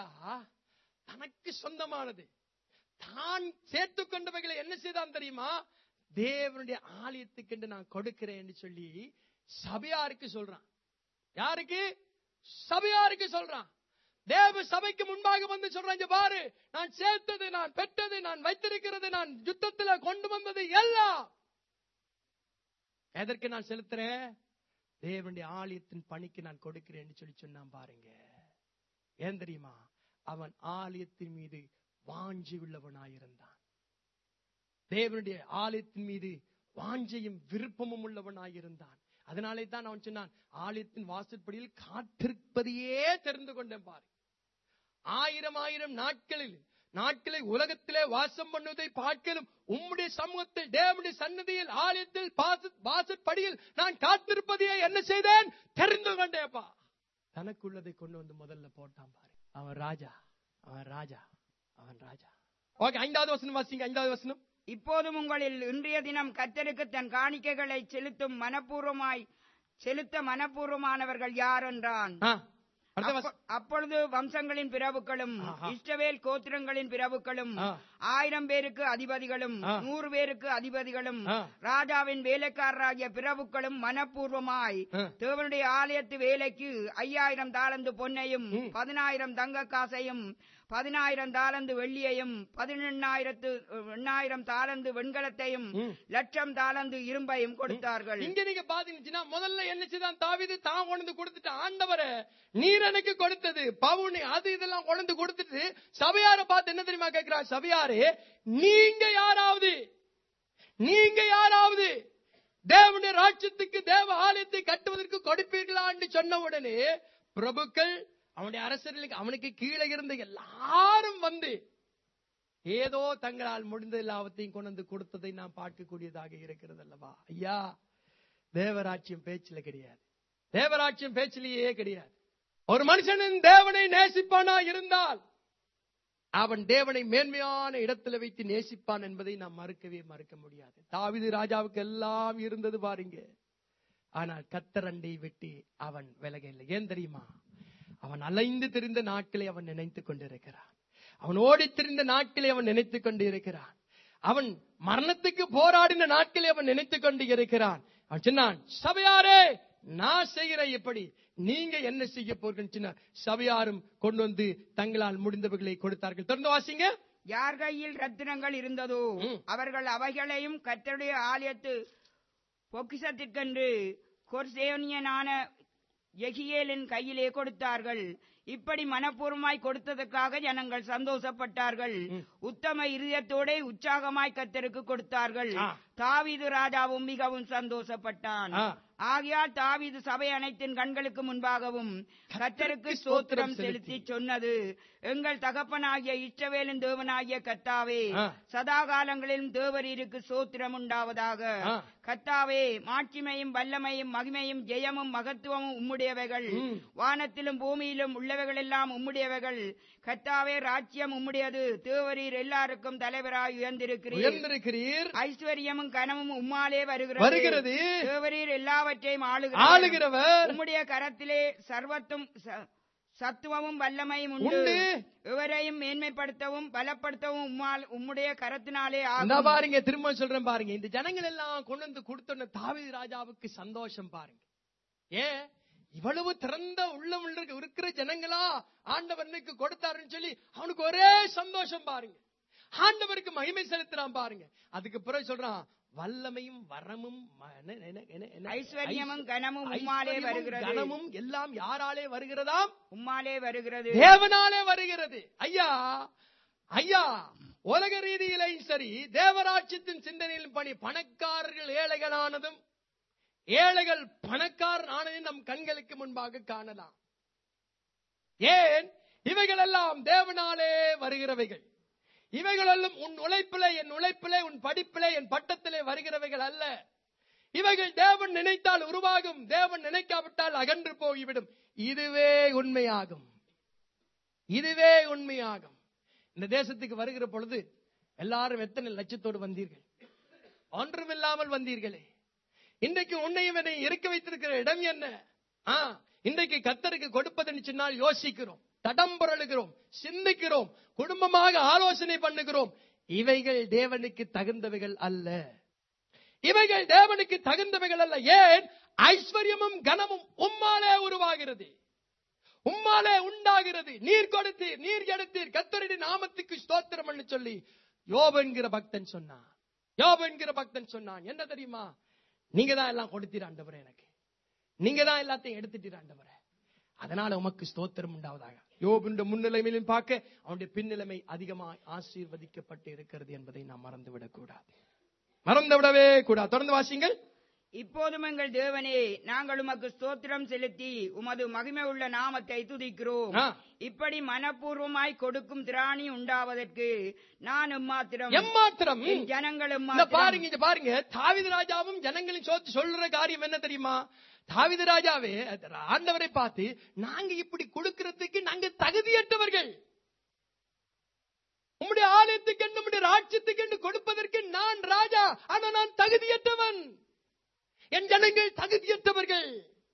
தனக்கு சொந்தமானது தான் சேர்த்துக் கொண்டவைகளை என்ன செய்தான் தெரியுமா தேவனுடைய ஆலயத்துக்கு நான் கொடுக்கிறேன் என்று சொல்லி சபையாருக்கு சொல்றான் யாருக்கு சபையாருக்கு சொல்றான் தேவ சபைக்கு முன்பாக வந்து சொல்றான் இங்க பாரு நான் சேர்த்தது நான் பெற்றது நான் வைத்திருக்கிறது நான் யுத்தத்துல கொண்டு வந்தது எல்லாம் எதற்கு நான் செலுத்துறேன் தேவனுடைய ஆலயத்தின் பணிக்கு நான் கொடுக்கிறேன்னு சொல்லி சொன்னான் பாருங்க ஏன் தெரியுமா அவன் ஆலயத்தின் மீது வாஞ்சி உள்ளவனாயிருந்தான் தேவனுடைய ஆலயத்தின் மீது வாஞ்சையும் விருப்பமும் உள்ளவனாயிருந்தான் அதனாலே தான் அவன் சொன்னான் ஆலயத்தின் வாசற்படியில் காத்திருப்பதையே தெரிந்து கொண்டேன் பாரு ஆயிரம் ஆயிரம் நாட்களில் நாட்களை உலகத்திலே வாசம் பண்ணுவதை பார்க்கலும் உம்முடைய சமூகத்தில் தேவனுடைய சன்னதியில் ஆலயத்தில் வாச- வாசற்படியில் நான் காத்திருப்பதையே என்ன செய்தேன் தெரிந்து கொண்டேப்பா தனக்குள்ளதை கொண்டு வந்து முதல்ல போட்டான் பாரு அவன் ராஜா அவன் ராஜா அவன் ராஜா ஓகே ஐந்தாவது வசனம் வாசிங்க ஐந்தாவது வசனம் இப்போதும் உங்களில் இன்றைய தினம் கத்தருக்கு தன் காணிக்கைகளை செலுத்தும் மனப்பூர்வமாய் செலுத்த மனப்பூர்வமானவர்கள் யார் என்றான் ஆ, அடுத்த வசனம். அப்ப- அப்பொழுது வம்சங்களின் பிரபுக்களும் ஆஹா. இஷ்டவேல் கோத்திரங்களின் பிரபுக்களும் ஆ. ஆயிரம் பேருக்கு அதிபதிகளும் ஆ. நூறு பேருக்கு அதிபதிகளும் ஆ. ராஜாவின் வேலைக்காரராகிய பிரபுக்களும் மனப்பூர்வமாய் ஆ. தேவனுடைய ஆலயத்து வேலைக்கு ஐயாயிரம் தாளந்து பொன்னையும் ம். பதினாயிரம் தங்க காசையும் பதினாயிரம் தாளந்து வெள்ளியையும் பதினெண்ணாயிரத்து எண்ணாயிரம் தாளந்து வெண்கலத்தையும் ம். லட்சம் தாளந்து இரும்பையும் கொடுத்தார்கள் இங்க நீங்க பாத்தீங்கன்னா முதல்ல என்ன செய்தான் தாவீது தான் கொண்டு வந்து கொடுத்துட்டு ஆண்டவரே நீர் எனக்கு கொடுத்தது பவுனி அது இதெல்லாம் கொண்டு வந்து கொடுத்துட்டு சபையார பார்த்து என்ன தெரியுமா கேட்கிறார் சபையாரே நீங்க யாராவது நீங்க யாராவது தேவனுடைய ராட்சத்துக்கு தேவ ஆலயத்தை கட்டுவதற்கு கொடுப்பீர்களான்னு சொன்ன உடனே பிரபுக்கள் அவனுடைய அரசர்களுக்கு அவனுக்கு கீழே இருந்த எல்லாரும் வந்து ஏதோ தங்களால் முடிந்த எல்லாவற்றையும் கொண்டு வந்து கொடுத்ததை நாம் பார்க்கக்கூடியதாக இருக்கிறது அல்லவா ஐயா தேவராட்சியம் பேச்சில கிடையாது தேவராட்சியம் பேச்சிலேயே கிடையாது ஒரு மனுஷனின் தேவனை நேசிப்பானா இருந்தால் அவன் தேவனை மேன்மையான இடத்துல வைத்து நேசிப்பான் என்பதை நாம் மறுக்கவே மறுக்க முடியாது தாவீது ராஜாவுக்கு எல்லாம் இருந்தது பாருங்க ஆனால் கத்தரண்டை விட்டு அவன் விலகவில்லை ஏன் தெரியுமா அவன் அலைந்து திரிந்த நாட்களை அவன் நினைத்துக் கொண்டிருக்கிறான் அவன் ஓடித் திரிந்த நாட்களை அவன் நினைத்துக் கொண்டு இருக்கிறான் அவன் மரணத்துக்கு போராடின நாட்களை அவன் நினைத்துக் கொண்டு இருக்கிறான் அவன் சொன்னான் சபையாரே நான் செய்கிற எப்படி நீங்க என்ன செய்ய போறீங்கன்னு சொன்னார். சபையாரும் கொண்டு வந்து தங்களால் முடிந்தவர்களை கொடுத்தார்கள் தொடர்ந்து வாசிங்க யார் கையில் ரத்தினங்கள் இருந்ததோ ம். அவர்கள் அவைகளையும் கர்த்தருடைய ஆலயத்து பொக்கிஷத்திற்கென்று கொர்சேனியனான எகியேலின் கையிலே கொடுத்தார்கள் இப்படி மனப்பூர்வமாய் கொடுத்ததற்காக ஜனங்கள் சந்தோஷப்பட்டார்கள் உத்தம இருதயத்தோட உற்சாகமாய் கர்த்தருக்கு கொடுத்தார்கள் ஆ. தாவீது ராஜாவும் மிகவும் சந்தோஷப்பட்டான் ஆ. ஆகையால் தாவீது சபை அனைத்தின் கண்களுக்கு முன்பாகவும் கர்த்தருக்கு ஸ்தோத்திரம் ஸ்தோத்திரம் செலுத்தி. செலுத்தி சொன்னது எங்கள் தகப்பனாகிய இஷ்டவேலின் தேவனாகிய கர்த்தாவே ஆ. சதா காலங்களிலும் தேவரீருக்கு சோத்திரம் உண்டாவதாக ஆ. கர்த்தாவே மாட்சிமையும் வல்லமையும் மகிமையும் ஜெயமும் மகத்துவமும் உம்முடையவைகள் ம். வானத்திலும் பூமியிலும் உள்ளவைகள் எல்லாம் உம்முடையவைகள் கர்த்தாவே ராஜ்யம் உம்முடையது தேவரீர் எல்லாருக்கும் தலைவராய் உயர்ந்திருக்கிறீர் உயர்ந்திருக்கிறீர் ஐஸ்வர்யமும் கனமும் உம்மாலே வருகிறது வருகிறது. தேவரீர் எல்லாவற்றையும் ஆளுகிறார் ஆளுகிறவர் உம்முடைய கரத்திலே சர்வத்தும் ச- சத்துவமும் வல்லமையும் உண்டு உண்டு. எவரையும் மேன்மைப்படுத்தவும் பலப்படுத்தவும் உம்மால் உம்முடைய கரத்தினாலே இந்த ஆகும் பாருங்க திரும்ப சொல்றேன் பாருங்க இந்த ஜனங்கள் எல்லாம் கொண்டு வந்து கொடுத்தோன்ன தாவீது ராஜாவுக்கு சந்தோஷம் பாருங்க ஏன் இவ்வளவு திறந்த உள்ளம் உள்ள இருக்கிற ஜனங்களா ஆண்டவனுக்கு கொடுத்தாருன்னு சொல்லி அவனுக்கு ஒரே சந்தோஷம் பாருங்க ஆண்டவருக்கு மகிமை செலுத்துறான் பாருங்க அதுக்கு பிறகு சொல்றான் வல்லமையும் வரமும் ம- என்ன- என்ன- என்ன- என்ன- ஐஸ்வர்யமும் கனமும் உம்மாலே ஐஸ்வர்யமும் வருகிறது கனமும் எல்லாம் யாராலே வருகிறதாம் உம்மாலே வருகிறது தேவனாலே வருகிறது ஐயா ஐயா உலக ரீதியிலையும் சரி தேவராட்சியத்தின் சிந்தனையிலும் பணி பணக்காரர்கள் ஏழைகளானதும் ஏழைகள் பணக்காரன் ஆனதும் நம் கண்களுக்கு முன்பாக காணலாம் ஏன் இவைகள் எல்லாம் தேவனாலே வருகிறவைகள் இவைகளெல்லாம் உன் உழைப்பிலே என் உழைப்பிலே உன் படிப்பிலே என் பட்டத்திலே வருகிறவைகள் அல்ல இவைகள் தேவன் நினைத்தால் உருவாகும் தேவன் நினைக்காவிட்டால் அகன்று போய்விடும் இதுவே உண்மையாகும் இதுவே உண்மையாகும் இந்த தேசத்துக்கு வருகிற பொழுது எல்லாரும் எத்தனை லட்சத்தோடு வந்தீர்கள் ஒன்றுமில்லாமல் வந்தீர்களே இன்றைக்கு உன்னையும் என்னை இருக்க வைத்திருக்கிற இடம் என்ன ஆ இன்றைக்கு கத்தருக்கு கொடுப்பதுன்னு சொன்னால் யோசிக்கிறோம் தடம் புரளுகிறோம் சிந்திக்கிறோம் குடும்பமாக ஆலோசனை பண்ணுகிறோம் இவைகள் தேவனுக்கு தகுந்தவைகள் அல்ல இவைகள் தேவனுக்கு தகுந்தவைகள் அல்ல ஏன் ஐஸ்வர்யமும் கனமும் உம்மாலே உருவாகிறது உம்மாலே உண்டாகிறது நீர் கொடுத்தீர் நீர் எடுத்தீர் கத்தருடைய நாமத்துக்கு ஸ்தோத்திரம் என்று சொல்லி யோபு என்கிற பக்தன் சொன்னான் யோபு என்கிற பக்தன் சொன்னான் என்ன தெரியுமா நீங்க தான் எல்லாம் கொடுத்தீர் ஆண்டவரே எனக்கு நீங்க தான் எல்லாத்தையும் எடுத்துட்டீர் ஆண்டவரே அதனால உமக்கு ஸ்தோத்திரம் உண்டாவதாக யோபுன்ற முன்னிலைமையிலும் பார்க்க அவனுடைய பின்னிலைமை அதிகமாய் ஆசீர்வதிக்கப்பட்டு இருக்கிறது என்பதை நாம் மறந்துவிடக் கூடாது மறந்து விடவே கூடாது தொடர்ந்து வாசிங்கள் இப்போதும் எங்கள் தேவனே நாங்கள் உமக்கு ஸ்தோத்திரம் செலுத்தி உமது மகிமை உள்ள நாமத்தை துதிக்கிறோம் ஆ. இப்படி மனப்பூர்வமாய் கொடுக்கும் திராணி உண்டாவதற்கு நான் எம்மாத்திரம் எம்மாத்திரம் என் ஜனங்கள் இந்த எம்மாத்திரம் பாருங்க இங்க பாருங்க தாவித ராஜாவும் ஜனங்களின் சோத்து சொல்ற காரியம் என்ன தெரியுமா தாவித ராஜாவே ஆண்டவரை பார்த்து நாங்க இப்படி கொடுக்கிறதுக்கு நாங்க தகுதியற்றவர்கள் உம்முடைய ஆலயத்துக்கு நம்முடைய ராட்சியத்துக்கு என்று கொடுப்பதற்கு நான் ராஜா ஆனா நான் தகுதியற்றவன் என் ஜனங்கள் தகுதியற்றவர்கள்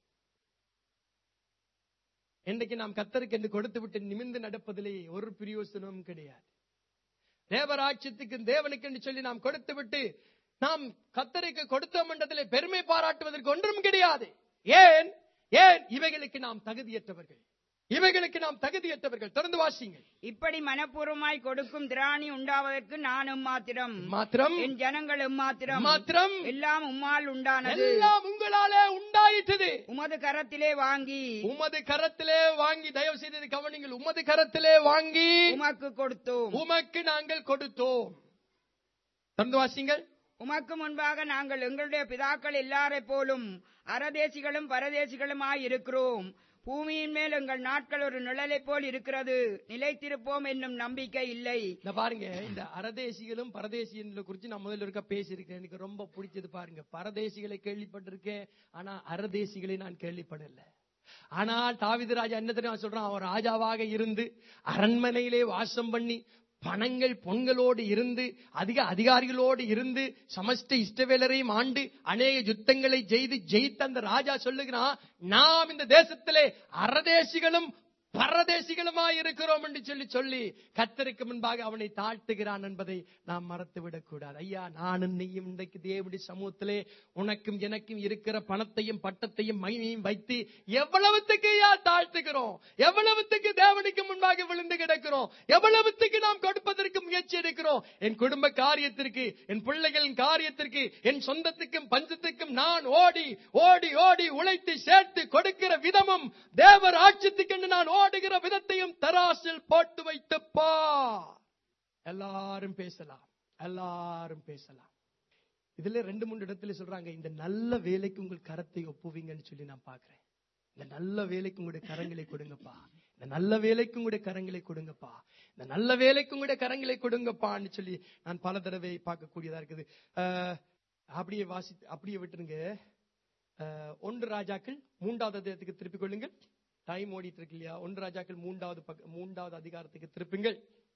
இன்றைக்கு நாம் கத்தருக்கு என்று கொடுத்து விட்டு நிமிர்ந்து நடப்பதிலே ஒரு பிரயோசனமும் கிடையாது தேவராட்சியத்துக்கு தேவனுக்கு என்று சொல்லி நாம் கொடுத்து விட்டு நாம் கத்தருக்கு கொடுத்த மண்டத்திலே பெருமை பாராட்டுவதற்கு ஒன்றும் கிடையாது ஏன் ஏன் இவைகளுக்கு நாம் தகுதியற்றவர்கள் இவைகளுக்கு நாம் தகுதியற்றவர்கள் தொடர்ந்து வாசிங்கள் இப்படி மனப்பூர்வமாய் கொடுக்கும் திராணி உண்டாவதற்கு நானும் மாத்திரம் மாத்திரம் என் ஜனங்களும் மாத்திரம் மாத்திரம் எல்லாம் உம்மால் உண்டானது எல்லாம் உங்களாலே உண்டாயிற்றது உமது கரத்திலே வாங்கி உமது கரத்திலே வாங்கி தயவு செய்து இதை கவனிங்கள் உமது கரத்திலே வாங்கி உமக்கு கொடுத்தோம் உமக்கு நாங்கள் கொடுத்தோம் தொடர்ந்து வாசிங்கள் உமக்கு முன்பாக நாங்கள் எங்களுடைய பிதாக்கள் எல்லாரைப் போலும் அரதேசிகளும் பரதேசிகளுமாய் இருக்கிறோம் பூமியின் மேல் எங்கள் நாட்கள் ஒரு நிழலைப் போல் இருக்கிறது நிலைத்திருப்போம் என்னும் நம்பிக்கை இல்லை இந்த பாருங்க இந்த அரதேசிகளும் பரதேசிகளை குறித்து நான் முதல்ல இருக்க பேசியிருக்கேன் எனக்கு ரொம்ப பிடிச்சது பாருங்க பரதேசிகளை கேள்விப்பட்டிருக்கேன் ஆனா அரதேசிகளை நான் கேள்விப்படல ஆனால் தாவிது ராஜா என்ன தெரியுமா சொல்றான் அவன் ராஜாவாக இருந்து அரண்மனையிலே வாசம் பண்ணி பணங்கள் பொன்களோடு இருந்து அதிக அதிகாரிகளோடு இருந்து சமஸ்த இஷ்டவேலரையும் ஆண்டு அநேக யுத்தங்களை செய்து ஜெயித்த அந்த ராஜா சொல்லுகிறான் நாம் இந்த தேசத்திலே அரதேசிகளும் பரதேசிகளுமாய் இருக்கிறோம் என்று சொல்லி சொல்லி கத்தருக்கு முன்பாக அவனை தாழ்த்துகிறான் என்பதை நாம் மறத்து விடக்கூடாது ஐயா நானும் நீயும் இன்றைக்கு தேவனுடைய சமூகத்திலே உனக்கும் எனக்கும் இருக்கிற பணத்தையும் பட்டத்தையும் மகிமையும் வைத்து எவ்வளவுத்துக்கு ஐயா தாழ்த்துகிறோம் எவ்வளவுத்துக்கு தேவனுக்கு முன்பாக விழுந்து கிடக்கிறோம் எவ்வளவுத்துக்கு நாம் கொடுப்பதற்கு முயற்சி எடுக்கிறோம் என் குடும்ப காரியத்திற்கு என் பிள்ளைகளின் காரியத்திற்கு என் சொந்தத்துக்கும் பஞ்சத்துக்கும் நான் ஓடி ஓடி ஓடி உழைத்து சேர்த்து கொடுக்கிற விதமும் தேவர் ஆட்சியத்துக்கு என்று நான் ஓடுகிற விதத்தையும் தராசில் போட்டு வைத்துப்பா எல்லாரும் பேசலாம் எல்லாரும் பேசலாம் இதுல ரெண்டு மூணு இடத்துல சொல்றாங்க இந்த நல்ல வேலைக்கு உங்கள் கரத்தை ஒப்புவீங்கன்னு சொல்லி நான் பாக்குறேன் இந்த நல்ல வேலைக்கு உங்களுடைய கரங்களை கொடுங்கப்பா இந்த நல்ல வேலைக்கு உங்களுடைய கரங்களை கொடுங்கப்பா இந்த நல்ல வேலைக்கு உங்களுடைய கரங்களை கொடுங்கப்பான்னு சொல்லி நான் பல தடவை பார்க்கக்கூடியதா இருக்குது அஹ், அப்படியே வாசி அப்படியே விட்டுருங்க அஹ், ஒன்று ராஜாக்கள் மூன்றாவது அதிகாரத்துக்கு திருப்பிக் கொள்ளுங்கள் டைம் ஓடிட்டு இருக்கு இல்லையா ஒன்று ராஜாக்கள் மூன்றாவது பக்க- மூன்றாவது அதிகாரத்துக்கு திருப்புங்கள்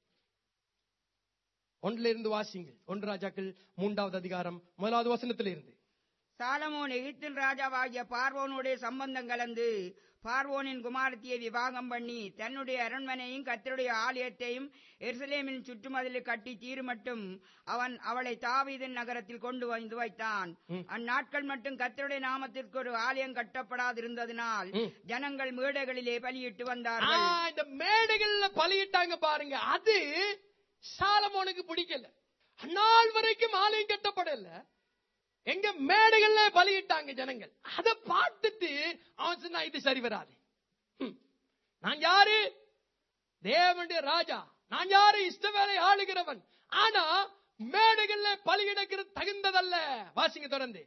ஒன்றிலிருந்து இருந்து வாசிங்கள் ஒன்று ராஜாக்கள் மூன்றாவது அதிகாரம் முதலாவது வசனத்திலிருந்து சாலமோன் எகிப்தின் ராஜாவாகிய பார்வோனுடைய சம்பந்தம் கலந்து பார்வோனின் குமாரத்தியை விவாகம் பண்ணி தன்னுடைய அரண்மனையும் கத்தருடைய ஆலயத்தையும் எருசலேமின் சுற்றுமதில் கட்டி தீருமட்டும் அவன் அவளை தாவீதின் நகரத்தில் கொண்டு வந்து வைத்தான் ம். அந்நாட்கள் மட்டும் கத்தருடைய நாமத்திற்கு ஒரு ஆலயம் கட்டப்படாதிருந்ததினால் ம். ஜனங்கள் மேடைகளிலே பலியிட்டு ஆ, வந்தார்கள் இந்த மேடைகள்ல பலியிட்டாங்க பாருங்க அது சாலமோனுக்கு பிடிக்கல அந்நாள் வரைக்கும் ஆலயம் கட்டப்படல எங்க மேடைகள்ல பலியிட்டாங்க ஜனங்கள் அதை பார்த்துட்டு அவன் சொன்னா இது சரி வராது ஹம். நான் யாரு தேவனுடைய ராஜா நான் யாரு இஷ்டவேலை ஆளுகிறவன் ஆனா மேடைகள்ல பலியிடக்கிறது தகுந்ததல்ல வாசிங்க தொடர்ந்து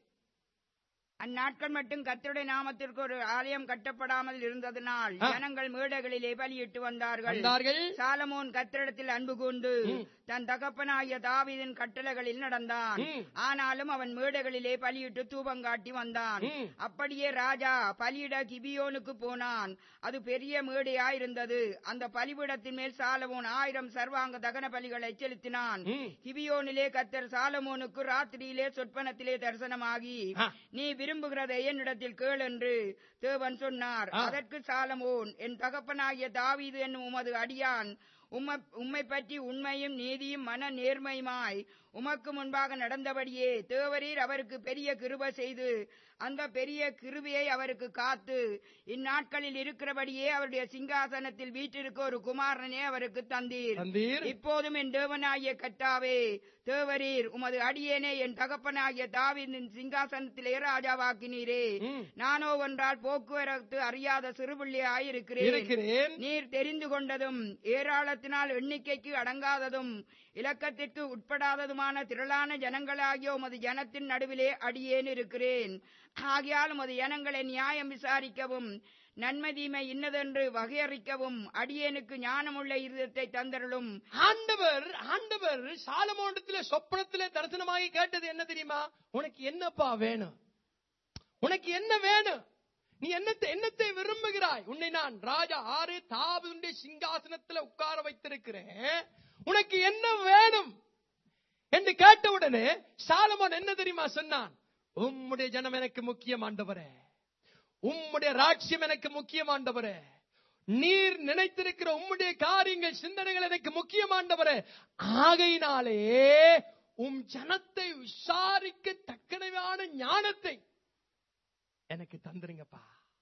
அந்நாட்கள் மட்டும் கர்த்தருடைய நாமத்திற்கு ஒரு ஆலயம் கட்டப்படாமல் இருந்ததினால் ஆ. ஜனங்கள் மேடைகளிலே பலியிட்டு வந்தார்கள் வந்தார்கள் சாலமோன் கர்த்தரிடத்தில் அன்பு கூர்ந்து ம். தன் தகப்பனாகிய தாவீதின் கட்டளைகளில் நடந்தான் ம். ஆனாலும் அவன் மேடைகளிலே பலியிட்டு தூபம் காட்டி வந்தான் ம். அப்படியே ராஜா பலியிட கிபியோனுக்கு போனான் அது பெரிய மேடையாயிருந்தது அந்த பலிபீடத்தின் மேல் சாலமோன் ஆயிரம் சர்வாங்க தகன பலிகளை செலுத்தினான் ம். கிபியோனிலே கத்தர் சாலமோனுக்கு ராத்திரியிலே சொற்பனத்திலே தரிசனமாகி ஆ. நீ விரும்புகிறதை என்னிடத்தில் கேள் என்று தேவன் சொன்னார் ஆ. அதற்கு சாலமோன் என் தகப்பனாகிய தாவீது என்னும் உமது அடியான் உம்மை உம்மை பற்றி உண்மையும் நீதியும் மன நேர்மையுமாய் உமக்கு முன்பாக நடந்தபடியே தேவரீர் அவருக்கு பெரிய கிருபை செய்து அந்த பெரிய கிருபையை அவருக்கு காத்து இந்நாட்களில் இருக்கிறபடியே அவருடைய சிங்காசனத்தில் வீட்டிற்கு ஒரு குமாரனே அவருக்கு தந்தீர் தந்தீர் இப்போதும் என் தேவனாகிய கர்த்தாவே தேவரீர் உமது அடியேனே என் தகப்பனாகிய தாவீதின் சிங்காசனத்திலே ராஜாவாக்கினீரே ம். நானோ ஒன்றால் போக்குவரத்து அறியாத சிறுபிள்ளையாயிருக்கிறேன் இருக்கிறேன் நீர் தெரிந்து கொண்டதும் ஏராளத்தினால் எண்ணிக்கைக்கு அடங்காததும் இலக்கத்திற்கு உட்படாததுமான திரளான ஜனங்களாகிய உமது ஜனத்தின் நடுவிலே அடியேன் இருக்கிறேன் ஆகையால் உமது ஜனங்களை நியாயம் விசாரிக்கவும் நன்மை தீமை இன்னதென்று வகையறிக்கவும் அடியேனுக்கு ஞானமுள்ள இருதயத்தை தந்தருளும் ஆண்டவர் ஆண்டவர் சாலமோண்டத்துல சொப்பனத்திலே தரிசனமாகி கேட்டது என்ன தெரியுமா உனக்கு என்னப்பா வேணும் உனக்கு என்ன வேணும் நீ என்னத்தை என்னத்தை விரும்புகிறாய் உன்னை நான் ராஜா ஆறு தாவுடைய சிங்காசனத்துல உட்கார வைத்திருக்கிறேன் உனக்கு என்ன வேணும் என்று கேட்ட உடனே சாலமோன் என்ன தெரியுமா சொன்னான் உம்முடைய ஜனம் எனக்கு முக்கியம் ஆண்டவரே உம்முடைய ராட்சியம் எனக்கு முக்கியம் ஆண்டவரே நீர் நினைத்திருக்கிற உம்முடைய காரியங்கள் சிந்தனைகள் எனக்கு முக்கியம் ஆண்டவரே ஆகையினாலே உம் ஜனத்தை விசாரிக்க தக்கனவான ஞானத்தை எனக்கு தந்துருங்கப்பா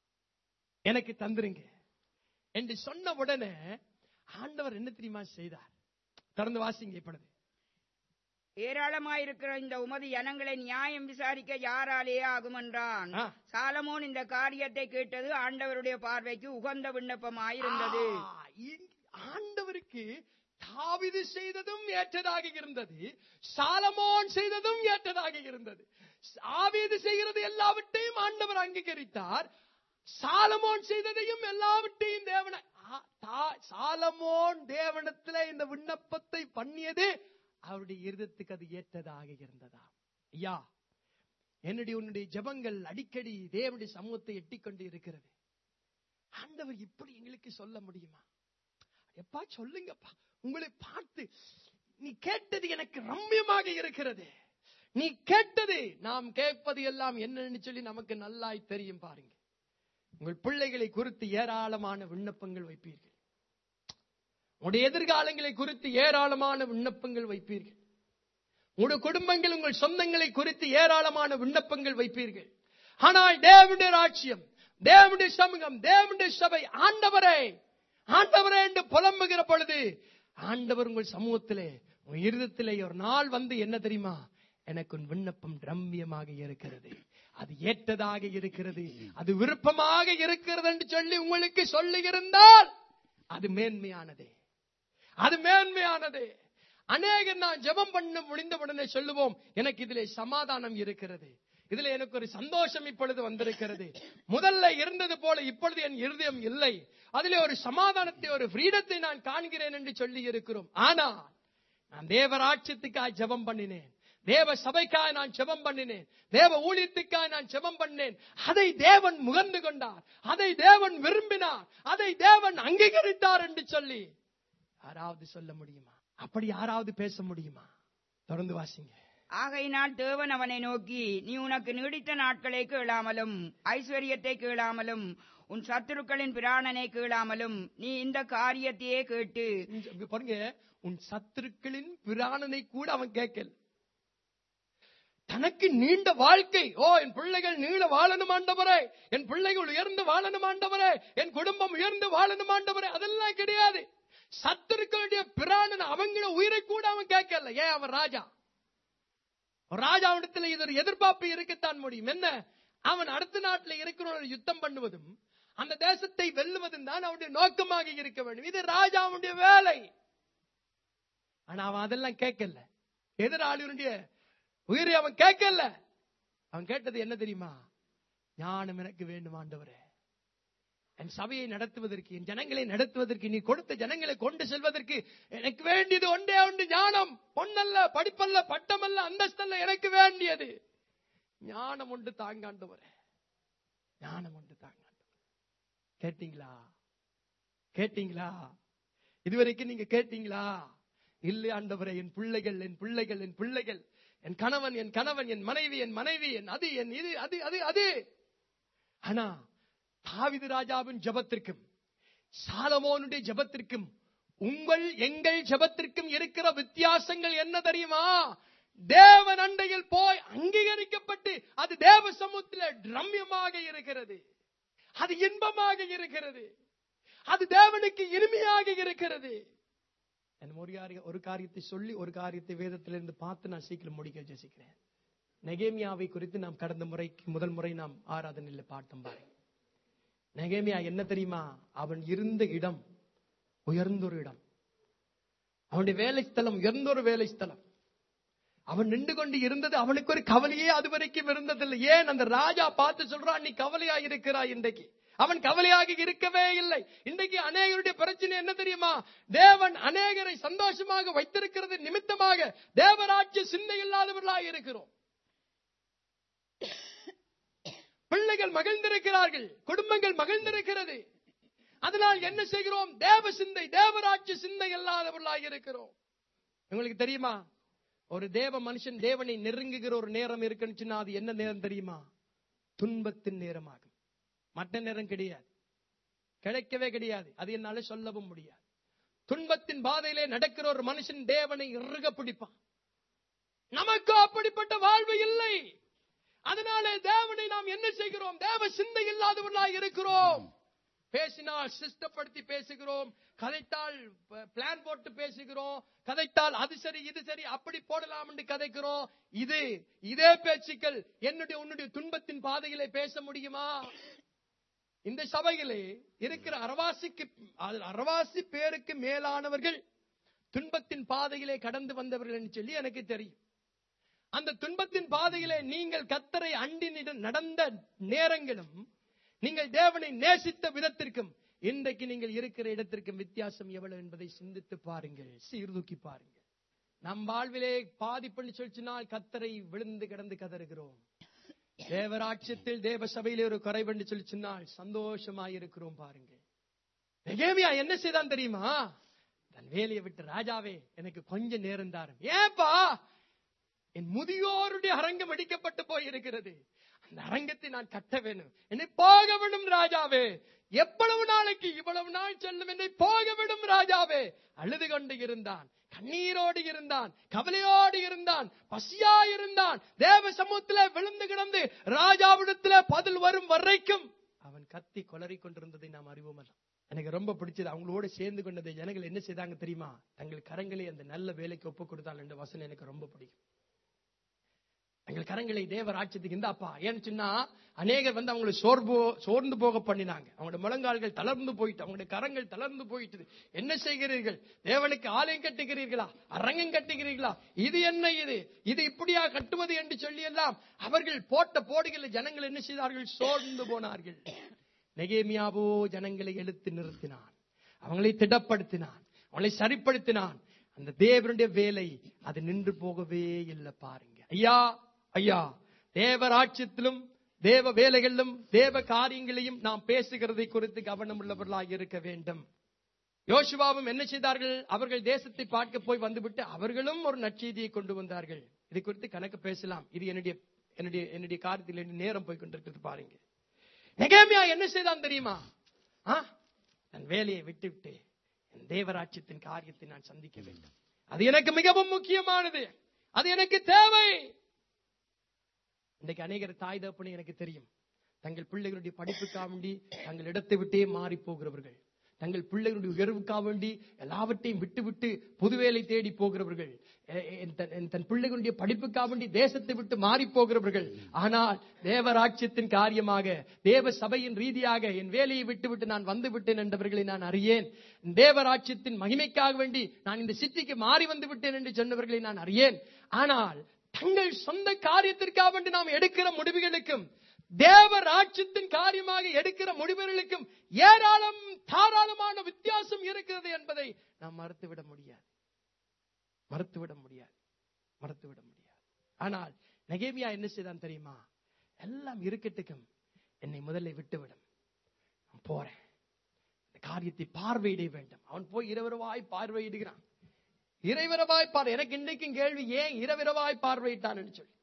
எனக்கு தந்துருங்க என்று சொன்ன உடனே ஆண்டவர் என்ன தெரியுமா செய்தார் திறந்து வாசிங்க இப்பொழுது ஏராளமாயிருக்கிற இந்த உமது ஜனங்களை நியாயம் விசாரிக்க யாராலே ஆகும் என்றான் ஆ. சாலமோன் இந்த காரியத்தை கேட்டது ஆண்டவருடைய பார்வைக்கு உகந்த விண்ணப்பமாயிருந்தது ஆ, இ- ஆண்டவருக்கு தாவிது செய்ததும் ஏற்றதாக இருந்தது சாலமோன் செய்ததும் ஏற்றதாக இருந்தது ஆவியது செய்கிறது எல்லாவற்றையும் ஆண்டவர் அங்கீகரித்தார் சாலமோன் செய்ததையும் எல்லாவற்றையும் தேவன ஆ, தா- சாலமோன் தேவனத்துல இந்த விண்ணப்பத்தை பண்ணியது அவருடைய இருதத்துக்கு அது ஏற்றதாக இருந்ததா ஐயா என்னுடைய உன்னுடைய ஜெபங்கள் அடிக்கடி தேவனுடைய சமூகத்தை எட்டிக்கொண்டு இருக்கிறது ஆண்டவர் இப்படி எங்களுக்கு சொல்ல முடியுமா எப்பா சொல்லுங்கப்பா உங்களை பார்த்து நீ கேட்டது எனக்கு ரம்யமாக இருக்கிறது நீ கேட்டது நாம் கேட்பது எல்லாம் என்னன்னு சொல்லி நமக்கு நல்லாய் தெரியும் பாருங்க உங்கள் பிள்ளைகளை குறித்து ஏராளமான விண்ணப்பங்கள் வைப்பீர்கள் உங்களுடைய எதிர்காலங்களை குறித்து ஏராளமான விண்ணப்பங்கள் வைப்பீர்கள் உங்களுடைய குடும்பங்கள் உங்கள் சொந்தங்களை குறித்து ஏராளமான விண்ணப்பங்கள் வைப்பீர்கள் ஆனால் தேவனுடைய ராட்சியம் தேவனுடைய சமூகம் தேவனுடைய சபை ஆண்டவரே ஆண்டவரே என்று புலம்புகிற பொழுது ஆண்டவர் உங்கள் சமூகத்திலே உங்கள் இருதத்திலே ஒரு நாள் வந்து என்ன தெரியுமா எனக்கு உன் விண்ணப்பம் ரம்யமாக இருக்கிறது அது ஏற்றதாக இருக்கிறது அது விருப்பமாக இருக்கிறது என்று சொல்லி உங்களுக்கு சொல்லியிருந்தால் அது மேன்மையானதே அது மேன்மையானது அநேகர் நான் ஜெபம் பண்ண முடிந்த உடனே சொல்லுவோம் எனக்கு இதிலே சமாதானம் இருக்கிறது இதுல எனக்கு ஒரு சந்தோஷம் இப்பொழுது வந்திருக்கிறது முதல்ல இருந்தது போல இப்பொழுது என் இருதயம் இல்லை அதிலே ஒரு சமாதானத்தை ஒரு ஃப்ரீடத்தை நான் காண்கிறேன் என்று சொல்லி இருக்கிறோம் ஆனா நான் தேவராட்சியத்துக்காய் ஜெபம் பண்ணினேன் தேவ சபைக்காய் நான் ஜெபம் பண்ணினேன் தேவ ஊழியத்துக்காய் நான் ஜெபம் பண்ணேன் அதை தேவன் முகர்ந்து கொண்டார் அதை தேவன் விரும்பினார் அதை தேவன் அங்கீகரித்தார் என்று சொல்லி யாராவது சொல்ல முடியுமா அப்படி யாராவது பேச முடியுமா தொடர்ந்து வாசிங்க ஆகையினால் தேவன் அவனை நோக்கி நீ உனக்கு நீடித்த நாட்களை கேளாமலும் ஐஸ்வர்யத்தை கேளாமலும் உன் சத்துருக்களின் பிராணனை கேளாமலும் நீ இந்த காரியத்தையே கேட்டு இங்க பாருங்க உன் சத்துருக்களின் பிராணனை கூட அவன் கேட்கல தனக்கு நீண்ட வாழ்க்கை ஓ என் பிள்ளைகள் நீள வாழணும் ஆண்டவரே என் பிள்ளைகள் உயர்ந்து வாழணும் ஆண்டவரே என் குடும்பம் உயர்ந்து வாழணும் ஆண்டவரே அதெல்லாம் கிடையாது சத்துருக்களுடைய பிராணன் அவங்கள உயிரை கூட அவன் கேட்கல ஏன் அவன் ராஜா ராஜாவிடத்தில் இது ஒரு எதிர்பார்ப்பு இருக்கத்தான் முடியும் என்ன அவன் அடுத்த நாட்டில் இருக்கிறவர்கள் யுத்தம் பண்ணுவதும் அந்த தேசத்தை வெல்லுவதும் தான் அவனுடைய நோக்கமாக இருக்க வேண்டும் இது ராஜாவுடைய வேலை ஆனா அவன் அதெல்லாம் கேட்கல எதிராளியுடைய உயிரை அவன் கேட்கல அவன் கேட்டது என்ன தெரியுமா ஞானம் எனக்கு வேண்டும் ஆண்டவரே என் சபையை நடத்துவதற்கு என் ஜனங்களை நடத்துவதற்கு நீ கொடுத்த ஜனங்களை கொண்டு செல்வதற்கு எனக்கு வேண்டியது ஒன்றே ஒன்று ஞானம் பொன்னல்ல படிப்பல்ல பட்டமல்ல அந்தஸ்தல்ல எனக்கு வேண்டியது ஞானம் ஒன்று தாங்காண்டவரே ஞானம் ஒன்று தாங்காண்டவரே கேட்டீங்களா கேட்டீங்களா இதுவரைக்கும் நீங்க கேட்டீங்களா இல்லை ஆண்டவரே என் பிள்ளைகள் என் பிள்ளைகள் என் பிள்ளைகள் என் கணவன் என் கணவன் என் மனைவி என் மனைவி என் அது என் இது அது அது அது ஆனா தாவிது ராஜாவின் ஜபத்திற்கும் சாலமோனுடைய ஜபத்திற்கும் உங்கள் எங்கள் ஜபத்திற்கும் இருக்கிற வித்தியாசங்கள் என்ன தெரியுமா தேவன் அண்டையில் போய் அங்கீகரிக்கப்பட்டு அது தேவ சமூகத்தில் ரம்யமாக இருக்கிறது அது இன்பமாக இருக்கிறது அது தேவனுக்கு இனிமையாக இருக்கிறது நான் ஒரு காரிய ஒரு காரியத்தை சொல்லி ஒரு காரியத்தை வேதத்திலிருந்து பார்த்து நான் சீக்கிரம் முடிக்க யோசிக்கிறேன் நெகேமியாவை குறித்து நாம் கடந்த முறைக்கு முதல் முறை நாம் ஆராதனையில் பாட்டம் பாருங்க நெகேமியா என்ன தெரியுமா அவன் இருந்த இடம் உயர்ந்த ஒரு இடம் அவனுடைய வேலை ஸ்தலம் உயர்ந்த ஒரு வேலை ஸ்தலம் அவன் நின்று கொண்டு இருந்தது அவனுக்கு ஒரு கவலையே அது வரைக்கும் இருந்ததில்லை ஏன் அந்த ராஜா பார்த்து சொல்றான் நீ கவலையா இருக்கிறாய் இன்றைக்கு அவன் கவலையாக இருக்கவே இல்லை இன்றைக்கு அநேகருடைய பிரச்சனை என்ன தெரியுமா தேவன் அநேகரை சந்தோஷமாக வைத்திருக்கிறது நிமித்தமாக தேவராட்சிய சிந்தை இல்லாதவர்களாக இருக்கிறோம் பிள்ளைகள் மகிழ்ந்திருக்கிறார்கள் குடும்பங்கள் மகிழ்ந்திருக்கிறது அதனால் என்ன செய்கிறோம் தேவ சிந்தை தேவராட்சிய சிந்தை இல்லாதவர்களாக இருக்கிறோம் உங்களுக்கு தெரியுமா ஒரு தேவ மனுஷன் தேவனை நெருங்குகிற ஒரு நேரம் இருக்குன்னு சொன்னா அது என்ன நேரம் தெரியுமா துன்பத்தின் நேரமாகும் மற்ற நேரம் கிடையாது கிடைக்கவே கிடையாது அது என்னால சொல்லவும் முடியாது துன்பத்தின் பாதையிலே நடக்கிற ஒரு மனுஷன் தேவனை இறுக பிடிப்பான் நமக்கு அப்படிப்பட்ட வாழ்வு இல்லை அதனாலே தேவனை நாம் என்ன செய்கிறோம் தேவ சிந்தை இல்லாதவர்களாய் இருக்கிறோம் பேசினால் சிஸ்டப்படுத்தி பேசுகிறோம் கதைத்தால் பிளான் போட்டு பேசுகிறோம் கதைத்தால் அது சரி இது சரி அப்படி போடலாம் என்று கதைக்கிறோம் இது இதே பேச்சுக்கள் என்னுடைய உன்னுடைய துன்பத்தின் பாதையிலே பேச முடியுமா இந்த சபையிலே இருக்கிற அரவாசிக்கு அது அரவாசி பேருக்கு மேலானவர்கள் துன்பத்தின் பாதையிலே கடந்து வந்தவர்கள் என்று சொல்லி எனக்கு தெரியும் அந்த துன்பத்தின் பாதையிலே நீங்கள் கத்தரை அண்டினிடம் நடந்த நேரங்களும் நீங்கள் தேவனை நேசித்த விதத்திற்கும் இன்றைக்கு நீங்கள் இருக்கிற இடத்திற்கும் வித்தியாசம் எவ்வளவு என்பதை சிந்தித்து பாருங்கள் சீர்தூக்கி பாருங்கள் நம் வாழ்விலே பாதிப்புன்னு சொல்லிச்சுனால் கத்தரை விழுந்து கிடந்து கதறுகிறோம் தேவராட்சியத்தில் தேவ சபையிலே ஒரு குறைவென்று சொல்லி சொன்னால் சந்தோஷமாய் இருக்கிறோம் பாருங்கள் நெகேமியா என்ன செய்தான் தெரியுமா தன் வேலையை விட்டு ராஜாவே எனக்கு கொஞ்ச நேரம் தாரும் ஏப்பா என் முதியோருடைய அரங்கம் அடிக்கப்பட்டு போயிருக்கிறது அந்த அரங்கத்தை நான் கட்ட வேணும் என்னை போக விடும் ராஜாவே எவ்வளவு நாளைக்கு இவ்வளவு நாள் செல்லும் என்னை போக விடும் ராஜாவே அழுது கொண்டு இருந்தான் கண்ணீரோடு இருந்தான் கவலையோடு இருந்தான் பசியா இருந்தான் தேவ சமூகத்திலே விழுந்து கிடந்து ராஜாவிடத்திலே பதில் வரும் வரைக்கும் அவன் கத்தி கொளறி கொண்டிருந்ததை நாம் அறிவோமல்ல எனக்கு ரொம்ப பிடிச்சது அவங்களோட சேர்ந்து கொண்டதை ஜனங்கள் என்ன செய்தாங்க தெரியுமா தங்கள் கரங்களை அந்த நல்ல வேலைக்கு ஒப்பு கொடுத்தால் என்ற வசனம் எனக்கு ரொம்ப பிடிக்கும் எங்கள் கரங்களை தேவ ராட்சியத்துக்கு இந்தாப்பா ஏன்னு சொன்னா அநேகர் வந்து அவங்களை சோர்போ சோர்ந்து போக பண்ணினாங்க அவங்களுடைய முழங்கால்கள் தளர்ந்து போயிட்டு அவங்களுடைய கரங்கள் தளர்ந்து போயிட்டு என்ன செய்கிறீர்கள் தேவனுக்கு ஆலயம் கட்டுகிறீர்களா அரங்கம் கட்டுகிறீர்களா இது என்ன இது இது இப்படியா கட்டுவது என்று சொல்லி எல்லாம் அவர்கள் போட்ட போடுகிற ஜனங்கள் என்ன செய்தார்கள் சோர்ந்து போனார்கள் நெகேமியாவோ ஜனங்களை எழுத்து நிறுத்தினான் அவங்களை திடப்படுத்தினான் அவங்களை சரிப்படுத்தினான் அந்த தேவனுடைய வேலை அது நின்று போகவே இல்லை பாருங்க ஐயா ஐயா தேவராட்சியத்திலும் தேவ வேலைகளிலும் தேவ காரியங்களையும் நாம் பேசுகிறதை குறித்து கவனம் உள்ளவர்களாக இருக்க வேண்டும் யோசுவாவும் என்ன செய்தார்கள் அவர்கள் தேசத்தை பார்க்க போய் வந்துவிட்டு அவர்களும் ஒரு நற்செய்தியை கொண்டு வந்தார்கள் இது குறித்து கணக்கு பேசலாம் இது என்னுடைய என்னுடைய என்னுடைய காரியத்தில் என்னுடைய நேரம் போய் கொண்டிருக்கிறது பாருங்க நெகேமியா என்ன செய்தான் தெரியுமா ஆ? தன் வேலையை விட்டுவிட்டு என் தேவராட்சியத்தின் காரியத்தை நான் சந்திக்க வேண்டும் அது எனக்கு மிகவும் முக்கியமானது அது எனக்கு தேவை இன்றைக்கு அநேகர் தாய் தகப்பனை எனக்கு தெரியும் தங்கள் பிள்ளைகளுடைய படிப்புக்காக வேண்டி தங்கள் இடத்தை விட்டே மாறி போகிறவர்கள் தங்கள் பிள்ளைகளுடைய உயர்வுக்காக வேண்டி எல்லாவற்றையும் விட்டு விட்டு புது வேலை தேடி போகிறவர்கள் எ- எ- தன் என் தன் பிள்ளைகளுடைய படிப்புக்காக வேண்டி தேசத்தை விட்டு மாறி போகிறவர்கள் ஆனால் தேவராட்சியத்தின் காரியமாக தேவ சபையின் ரீதியாக என் வேலையை விட்டு விட்டு நான் வந்து விட்டேன் என்றவர்களை நான் அறியேன் தேவராட்சியத்தின் மகிமைக்காக வேண்டி நான் இந்த சிட்டிக்கு மாறி வந்து விட்டேன் என்று சொன்னவர்களை நான் அறியேன் ஆனால் தங்கள் சொந்த காரியத்திற்காக வேண்டி நாம் எடுக்கிற முடிவுகளுக்கும் தேவ ராட்சியத்தின் காரியமாக எடுக்கிற முடிவுகளுக்கும் ஏராளம் தாராளமான வித்தியாசம் இருக்கிறது என்பதை நாம் மறுத்துவிட முடியாது மறுத்துவிட முடியாது மறுத்துவிட முடியாது ஆனால் நெகேமியா என்ன செய்தான் தெரியுமா எல்லாம் இருக்கட்டுக்கும் என்னை முதல்ல விட்டுவிடும் நான் போறேன் இந்த காரியத்தை பார்வையிட வேண்டும் அவன் போய் இரவரவாய் பார்வையிடுகிறான் இறைவிரவாய் பார் எனக்கு இன்றைக்கும் கேள்வி ஏன் இரவிரவாய் பார்வையிட்டான்னு சொல்லி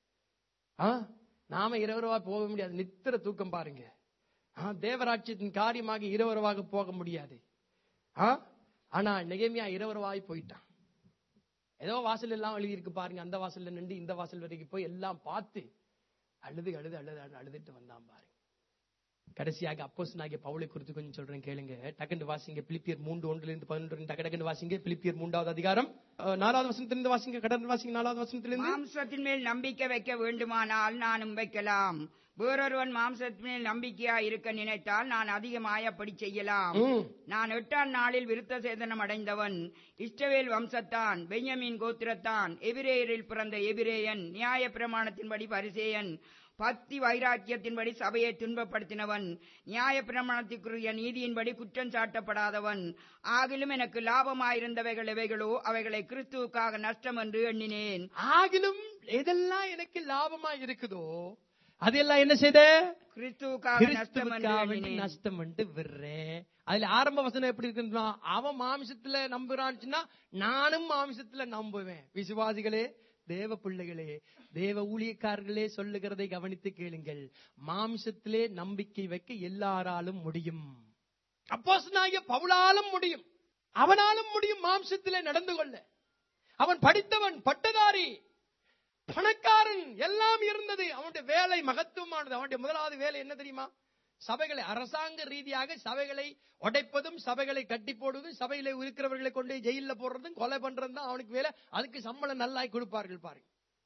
ஆ நாம இரவரவாய் போக முடியாது நித்திர தூக்கம் பாருங்க ஆ தேவராட்சியத்தின் காரியமாக இரவரவாக போக முடியாது ஆ ஆனா நெகேமியா இரவரவாய் போயிட்டான் ஏதோ வாசல் எல்லாம் எழுதி இருக்கு பாருங்க அந்த வாசல்ல நின்று இந்த வாசல் வரைக்கும் போய் எல்லாம் பார்த்து அழுது அழுது அழுது அழுது அழுதுட்டு வந்தான் பாருங்க கடைசியாக அப்போஸ்தலனாகிய பவுலை குறித்து கொஞ்சம் சொல்றேன் கேளுங்க டக்குன்னு வாசிங்க பிலிப்பியர் மூன்று ஒன்றுல இருந்து பதினொன்று டக்கு டக்குன்னு வாசிங்க பிலிப்பியர் மூன்றாவது அதிகாரம் அஹ், நாலாவது வசனத்திலிருந்து வாசிங்க கடந்து வாசிங்க நாலாவது வசனத்திலிருந்து மாம்சத்தின் மேல் நம்பிக்கை வைக்க வேண்டுமானால் நானும் வைக்கலாம் வேறொருவன் மாம்சத்தின் மேல் நம்பிக்கையா இருக்க நினைத்தால் நான் அதிகமாய் அப்படி செய்யலாம் ம். நான் எட்டாம் நாளில் விருத்த சேதனம் அடைந்தவன் இஷ்டவேல் வம்சத்தான் பென்யமீன் கோத்திரத்தான் எபிரேயரில் பிறந்த எபிரேயன் நியாய பிரமாணத்தின்படி பரிசேயன் பக்தி வைராக்கியத்தின்படி சபையை துன்பப்படுத்தினவன் நியாய பிரமாணத்திற்குரிய நீதியின்படி குற்றம் சாட்டப்படாதவன் ஆகிலும் எனக்கு லாபமாயிருந்தவைகள் எவைகளோ அவைகளை கிறிஸ்துவுக்காக நஷ்டம் என்று எண்ணினேன் ஆகிலும் எதெல்லாம் எனக்கு லாபமா இருக்குதோ அதெல்லாம் என்ன செய்த கிறிஸ்துவுக்காக நஷ்டம் என்று கிறிஸ்துவுக்காக வேண்டி எண்ணினேன். நஷ்டம் என்று விடுறேன் அதுல ஆரம்ப வசனம் எப்படி இருக்குன்னா அவன் மாமிசத்துல நம்புறான்னு நானும் மாமிசத்துல நம்புவேன் விசுவாசிகளே தேவ பிள்ளைகளே தேவ ஊழியக்காரர்களே சொல்லுகிறதை கவனித்து கேளுங்கள் மாமிசத்திலே நம்பிக்கை வைக்க எல்லாராலும் முடியும் அப்போஸ்தலனாகிய பவுலாலும் முடியும் அவனாலும் முடியும் மாம்சத்திலே நடந்து கொள்ள அவன் படித்தவன் பட்டதாரி பணக்காரன் எல்லாம் இருந்தது அவனுடைய வேலை மகத்துவமானது அவனுடைய முதலாவது வேலை என்ன தெரியுமா சபைகளை அரசாங்க ரீதியாக சபைகளை உடைப்பதும் சபைகளை கட்டி போடுவதும் சபையில இருக்கிறவர்களை கொண்டு ஜெயில போடுறதும் கொலை பண்றதும் தான் அவனுக்கு வேலை அதுக்கு சம்பளம் நல்லாய் கொடுப்பார்கள் பாருங்க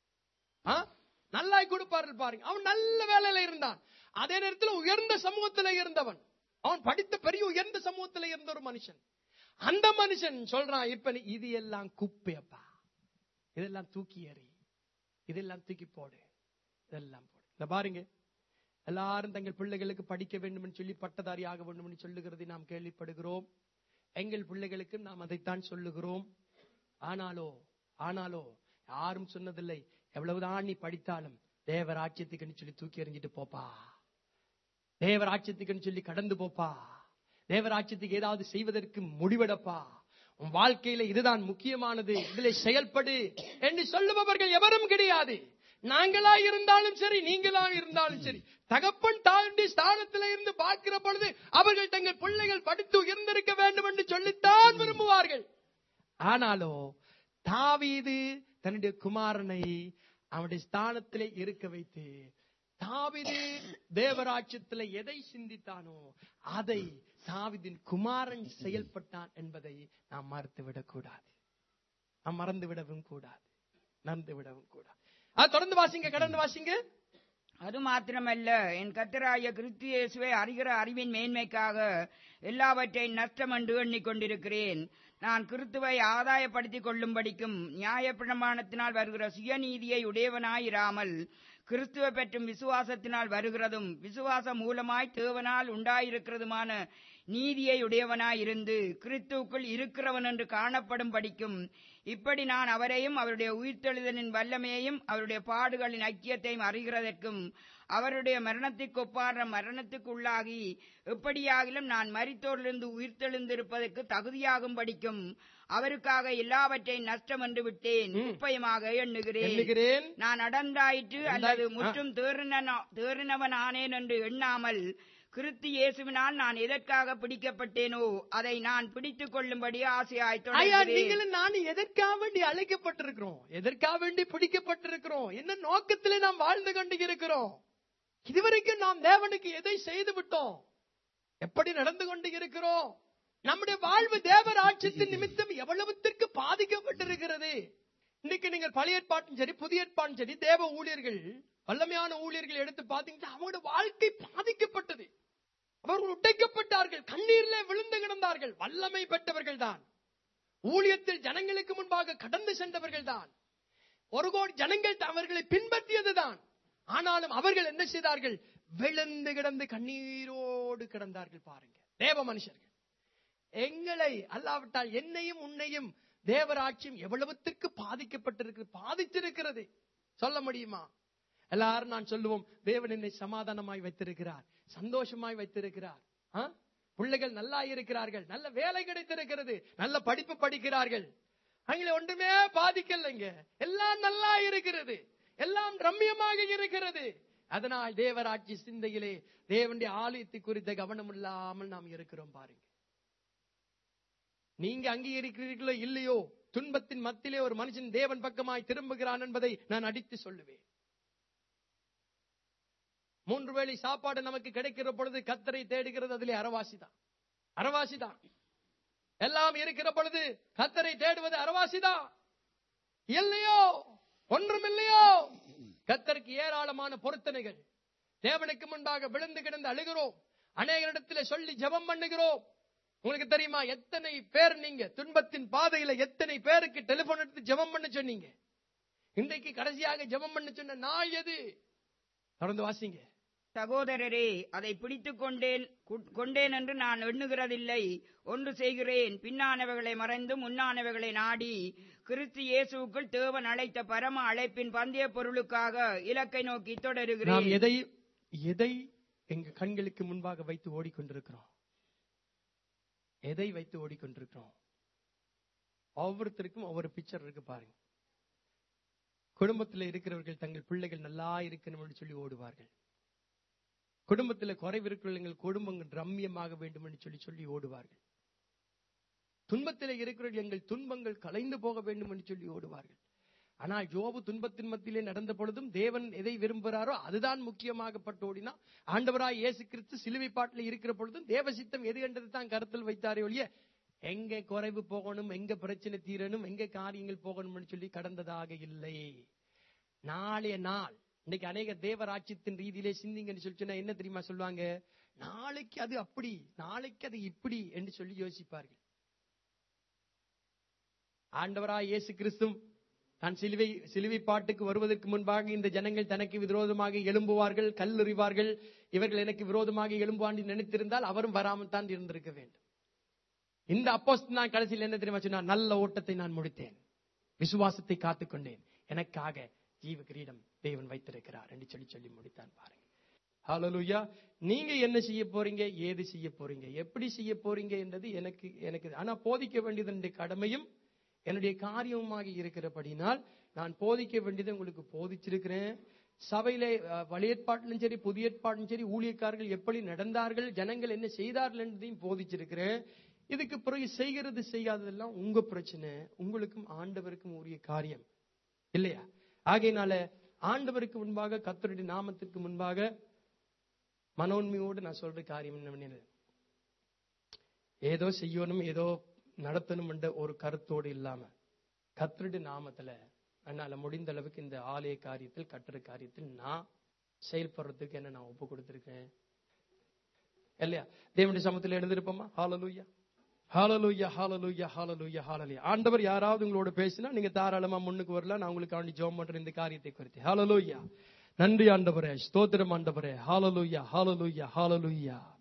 ஆ? நல்லாய் கொடுப்பார்கள் பாருங்க அவன் நல்ல வேலையில இருந்தான் அதே நேரத்தில் உயர்ந்த சமூகத்துல இருந்தவன் அவன் படித்த பெரிய உயர்ந்த சமூகத்துல இருந்த ஒரு மனுஷன் அந்த மனுஷன் சொல்றான் இப்ப நீ இது எல்லாம் குப்பையப்பா இதெல்லாம் தூக்கி எறி இதெல்லாம் தூக்கி போடு இதெல்லாம் போடு இந்த பாருங்க எல்லாரும் தங்கள் பிள்ளைகளுக்கு படிக்க வேண்டும் என்று சொல்லி பட்டதாரி ஆக வேண்டும் என்று சொல்லுகிறதை நாம் கேள்விப்படுகிறோம் எங்கள் பிள்ளைகளுக்கும் நாம் அதைத்தான் சொல்லுகிறோம் ஆனாலோ ஆனாலோ யாரும் சொன்னதில்லை எவ்வளவுதான் நீ படித்தாலும் தேவராட்சியத்துக்குன்னு சொல்லி தூக்கி எறிஞ்சிட்டு போப்பா தேவராட்சியத்துக்குன்னு சொல்லி கடந்து போப்பா தேவராட்சியத்துக்கு ஏதாவது செய்வதற்கு முடிவெடப்பா உன் வாழ்க்கையில இதுதான் முக்கியமானது இதுல செயல்படு என்று சொல்லுபவர்கள் எவரும் கிடையாது நாங்களா இருந்தாலும் சரி நீங்களா இருந்தாலும் சரி தகப்பன் தாண்டி ஸ்தானத்துல இருந்து பார்க்கிற பொழுது அவர்கள் தங்கள் பிள்ளைகள் படித்து உயர்ந்திருக்க வேண்டும் என்று சொல்லித்தான் விரும்புவார்கள் ஆனாலோ தாவீது தன்னுடைய குமாரனை அவனுடைய ஸ்தானத்திலே இருக்க வைத்து தாவீது தேவராட்சியத்தில் எதை சிந்தித்தானோ அதை தாவீதின் குமாரன் செயல்பட்டான் என்பதை நாம் மறுத்துவிடக் கூடாது நாம் மறந்து விடவும் கூடாது மறந்து விடவும் கூடாது அது தொடர்ந்து வாசிங்க கடந்து வாசிங்க அது மாத்திரமல்ல என் கத்தராய கிறிஸ்து இயேசுவை அறிகிற அறிவின் மேன்மைக்காக எல்லாவற்றையும் நஷ்டம் என்று எண்ணிக்கொண்டிருக்கிறேன் நான் கிறிஸ்துவை ஆதாயப்படுத்திக் கொள்ளும்படிக்கும் நியாயப்பிரமாணத்தினால் வருகிற சுயநீதியை உடையவனாயிராமல் கிறிஸ்துவை பற்றும் விசுவாசத்தினால் வருகிறதும் விசுவாசம் மூலமாய் தேவனால் உண்டாயிருக்கிறதுமான நீதியை உடையவனாயிருந்து கிறிஸ்துவுக்குள் இருக்கிறவன் என்று காணப்படும் படிக்கும் இப்படி நான் அவரையும் அவருடைய உயிர்த்தெழுதலின் வல்லமையையும் அவருடைய பாடுகளின் ஐக்கியத்தையும் அறிகிறதற்கும் அவருடைய மரணத்துக்கு ஒப்பாற மரணத்துக்கு உள்ளாகி எப்படியாகிலும் நான் மரித்தோரிலிருந்து உயிர்த்தெழுந்திருப்பதற்கு தகுதியாகும் படிக்கும் அவருக்காக எல்லாவற்றையும் நஷ்டம் என்று விட்டேன் ம். குப்பயமாக எண்ணுகிறேன் எண்ணுகிறேன் நான் அடர்ந்தாயிற்று அடர்ந்தாய்- அல்லது ஆ. முற்றும் தேறின- தேறினவன் ஆனேன் என்று எண்ணாமல் கிறிஸ்து இயேசுவினால் நான் எதற்காக பிடிக்கப்பட்டேனோ அதை நான் பிடித்துக் கொள்ளும்படி ஆசையாய் ஐயா தொடர்கிறேன் நீங்களும் நான் எதற்காக வேண்டி அழைக்கப்பட்டிருக்கிறோம் எதற்காக வேண்டி பிடிக்கப்பட்டிருக்கிறோம் என்ன நோக்கத்திலே நாம் வாழ்ந்து கொண்டு இருக்கிறோம் இதுவரைக்கும் நாம் தேவனுக்கு எதை செய்து விட்டோம் எப்படி நடந்து கொண்டு இருக்கிறோம் நம்முடைய வாழ்வு தேவர் ஆட்சியத்தின் நிமித்தம் எவ்வளவுத்திற்கு பாதிக்கப்பட்டிருக்கிறது இன்னைக்கு நீங்கள் பழைய ஏற்பாட்டும் சரி புதிய ஏற்பாடும் சரி தேவ ஊழியர்கள் வல்லமையான ஊழியர்கள் எடுத்து பார்த்தீங்கன்னா அவங்களோட வாழ்க்கை பாதிக்கப்பட்டது அவர்கள் உடைக்கப்பட்டார்கள் கண்ணீரிலே விழுந்து கிடந்தார்கள் வல்லமை பெற்றவர்கள் தான் ஊழியத்தில் ஜனங்களுக்கு முன்பாக கடந்து சென்றவர்கள் தான் ஒரு கோடி ஜனங்கள் அவர்களை பின்பற்றியதுதான் ஆனாலும் அவர்கள் என்ன செய்தார்கள் விழுந்து கிடந்து கண்ணீரோடு கிடந்தார்கள் பாருங்க தேவ மனுஷர்கள் எங்களை அல்லாவிட்டால் என்னையும் உன்னையும் தேவராட்சியம் எவ்வளவுத்திற்கு பாதிக்கப்பட்டிருக்கு பாதித்திருக்கிறது சொல்ல முடியுமா எல்லாரும் நான் சொல்லுவோம் தேவன் என்னை சமாதானமாய் வைத்திருக்கிறார் சந்தோஷமாய் வைத்திருக்கிறார் ஆ? பிள்ளைகள் நல்லா இருக்கிறார்கள் நல்ல வேலை கிடைத்திருக்கிறது நல்ல படிப்பு படிக்கிறார்கள் அங்கே ஒன்றுமே பாதிக்கலைங்க எல்லாம் நல்லா இருக்கிறது எல்லாம் ரம்மியமாக இருக்கிறது அதனால் தேவராட்சி சிந்தையிலே தேவனுடைய ஆலயத்தை குறித்த கவனம் இல்லாமல் நாம் இருக்கிறோம் பாருங்க நீங்க அங்கீகரிக்கிறீர்களோ இல்லையோ துன்பத்தின் மத்தியிலே ஒரு மனுஷன் தேவன் பக்கமாய் திரும்புகிறான் என்பதை நான் அடித்து சொல்லுவேன் மூன்று வேளை சாப்பாடு நமக்கு கிடைக்கிற பொழுது கத்தரை தேடுகிறது அதிலே அரவாசிதான் அரவாசிதான் எல்லாம் இருக்கிற பொழுது கத்தரை தேடுவது அரவாசிதான் இல்லையோ ஒன்றும் இல்லையோ கத்தருக்கு ஏராளமான பொருத்தனைகள் தேவனுக்கு முன்பாக விழுந்து கிடந்து அழுகிறோம் அநேகரிடத்திலே சொல்லி ஜெபம் பண்ணுகிறோம் உங்களுக்கு தெரியுமா எத்தனை பேர் நீங்க துன்பத்தின் பாதையில எத்தனை பேருக்கு டெலிபோன் எடுத்து ஜெபம் பண்ண சொன்னீங்க இன்றைக்கு கடைசியாக ஜெபம் பண்ண சொன்ன நாள் எது தொடர்ந்து வாசிங்க சகோதரரே அதை பிடித்துக் கொண்டேன் கு- கொண்டேன் என்று நான் எண்ணுகிறதில்லை ஒன்று செய்கிறேன் பின்னானவைகளை மறைந்து முன்னானவைகளை நாடி கிறிஸ்து இயேசுவுக்குள் தேவன் அழைத்த பரம அழைப்பின் பந்தய பொருளுக்காக இலக்கை நோக்கி நாம் தொடருகிறேன் எதை எதை எங்க கண்களுக்கு முன்பாக வைத்து ஓடிக்கொண்டிருக்கிறோம் எதை வைத்து ஓடிக்கொண்டிருக்கிறோம் ஒவ்வொருத்தருக்கும் ஒவ்வொரு பிக்சர் இருக்கு பாருங்க குடும்பத்தில் இருக்கிறவர்கள் தங்கள் பிள்ளைகள் நல்லா இருக்கணும் சொல்லி ஓடுவார்கள் குடும்பத்தில் குறைவு இருக்கிறவர்கள் குடும்பங்கள் ரம்மியமாக வேண்டும் என்று சொல்லி சொல்லி ஓடுவார்கள் துன்பத்தில் இருக்கிறவர்கள் எங்கள் துன்பங்கள் கலைந்து போக வேண்டும் என்று சொல்லி ஓடுவார்கள் ஆனால் யோபு துன்பத்தின் மத்தியிலே நடந்த பொழுதும் தேவன் எதை விரும்புகிறாரோ அதுதான் முக்கியமாகப்பட்டு ஓடினா ஆண்டவராய் இயேசு கிறிஸ்து சிலுவை பாட்டில் இருக்கிற பொழுதும் தேவ சித்தம் எது என்றது தான் கருத்தில் வைத்தாரே ஒழிய எங்க குறைவு போகணும் எங்க பிரச்சனை தீரணும் எங்க காரியங்கள் போகணும்னு சொல்லி கடந்ததாக இல்லை நாளைய நாள் இன்னைக்கு அநேக தேவராட்சியத்தின் ரீதியிலே சிந்திங்கன்னு சொல்லி சொன்னா என்ன தெரியுமா சொல்லுவாங்க நாளைக்கு அது அப்படி நாளைக்கு அது இப்படி என்று சொல்லி யோசிப்பார்கள் ஆண்டவராய் இயேசு கிறிஸ்தும் தான் சிலுவை சிலுவை பாட்டுக்கு வருவதற்கு முன்பாக இந்த ஜனங்கள் தனக்கு விரோதமாக எழும்புவார்கள் கல்லெறிவார்கள் இவர்கள் எனக்கு விரோதமாக எழும்புவான் என்று நினைத்திருந்தால் அவரும் வராமல் தான் இருந்திருக்க வேண்டும் இந்த அப்போஸ் நான் கடைசியில் என்ன தெரியுமா சொன்னா நல்ல ஓட்டத்தை நான் முடித்தேன் விசுவாசத்தை காத்துக்கொண்டேன் எனக்காக ஜீவ கிரீடம் தேவன் வைத்திருக்கிறார் என்று சொல்லி சொல்லி முடித்தான் பாருங்க ஹalleluya நீங்க என்ன செய்ய போறீங்க ஏது செய்ய போறீங்க எப்படி செய்ய போறீங்க என்றது எனக்கு எனக்கு ஆனா போதிக்க வேண்டியது என்னுடைய கடமையும் என்னுடைய காரியமுமாக இருக்கிறபடினால் நான் போதிக்க வேண்டியதை உங்களுக்கு போதிச்சிருக்கிறேன் சபையிலே அஹ், பழைய ஏற்பாட்டிலும் சரி புதிய ஏற்பாட்டிலும் சரி ஊழியக்காரர்கள் எப்படி நடந்தார்கள் ஜனங்கள் என்ன செய்தார்கள் என்றதையும் போதிச்சிருக்கிறேன் இதுக்கு பிறகு செய்கிறது செய்யாததெல்லாம் உங்க பிரச்சனை உங்களுக்கும் ஆண்டவருக்கும் உரிய காரியம் இல்லையா ஆகையினால ஆண்டவருக்கு முன்பாக கர்த்தருடைய நாமத்திற்கு முன்பாக மனோன்மையோடு நான் சொல்ற காரியம் என்ன ஏதோ செய்யணும் ஏதோ நடத்தணும் என்ற ஒரு கருத்தோடு இல்லாம கர்த்தருடைய நாமத்துல என்னால முடிந்த அளவுக்கு இந்த ஆலய காரியத்தில் கட்டுற காரியத்தில் நான் செயல்படுறதுக்கு என்ன நான் ஒப்பு கொடுத்திருக்கேன் இல்லையா தேவனுடைய சமத்தில் எழுந்திருப்போமா ஹாலலூயா ஹாலலூயா ஹாலலூயா ஹாலலூயா ஹாலலூயா ஆண்டவர் யாராவது உங்களோட பேசினா நீங்க தாராளமா முன்னுக்கு வரலாம் நான் உங்களுக்கு ஆண்டி ஜோம் பண்ற இந்த காரியத்தை குறித்து ஹாலலூயா நன்றி ஆண்டவரே ஸ்தோத்திரம் ஆண்டவரே ஹாலலூயா ஹாலலூயா ஹாலலூயா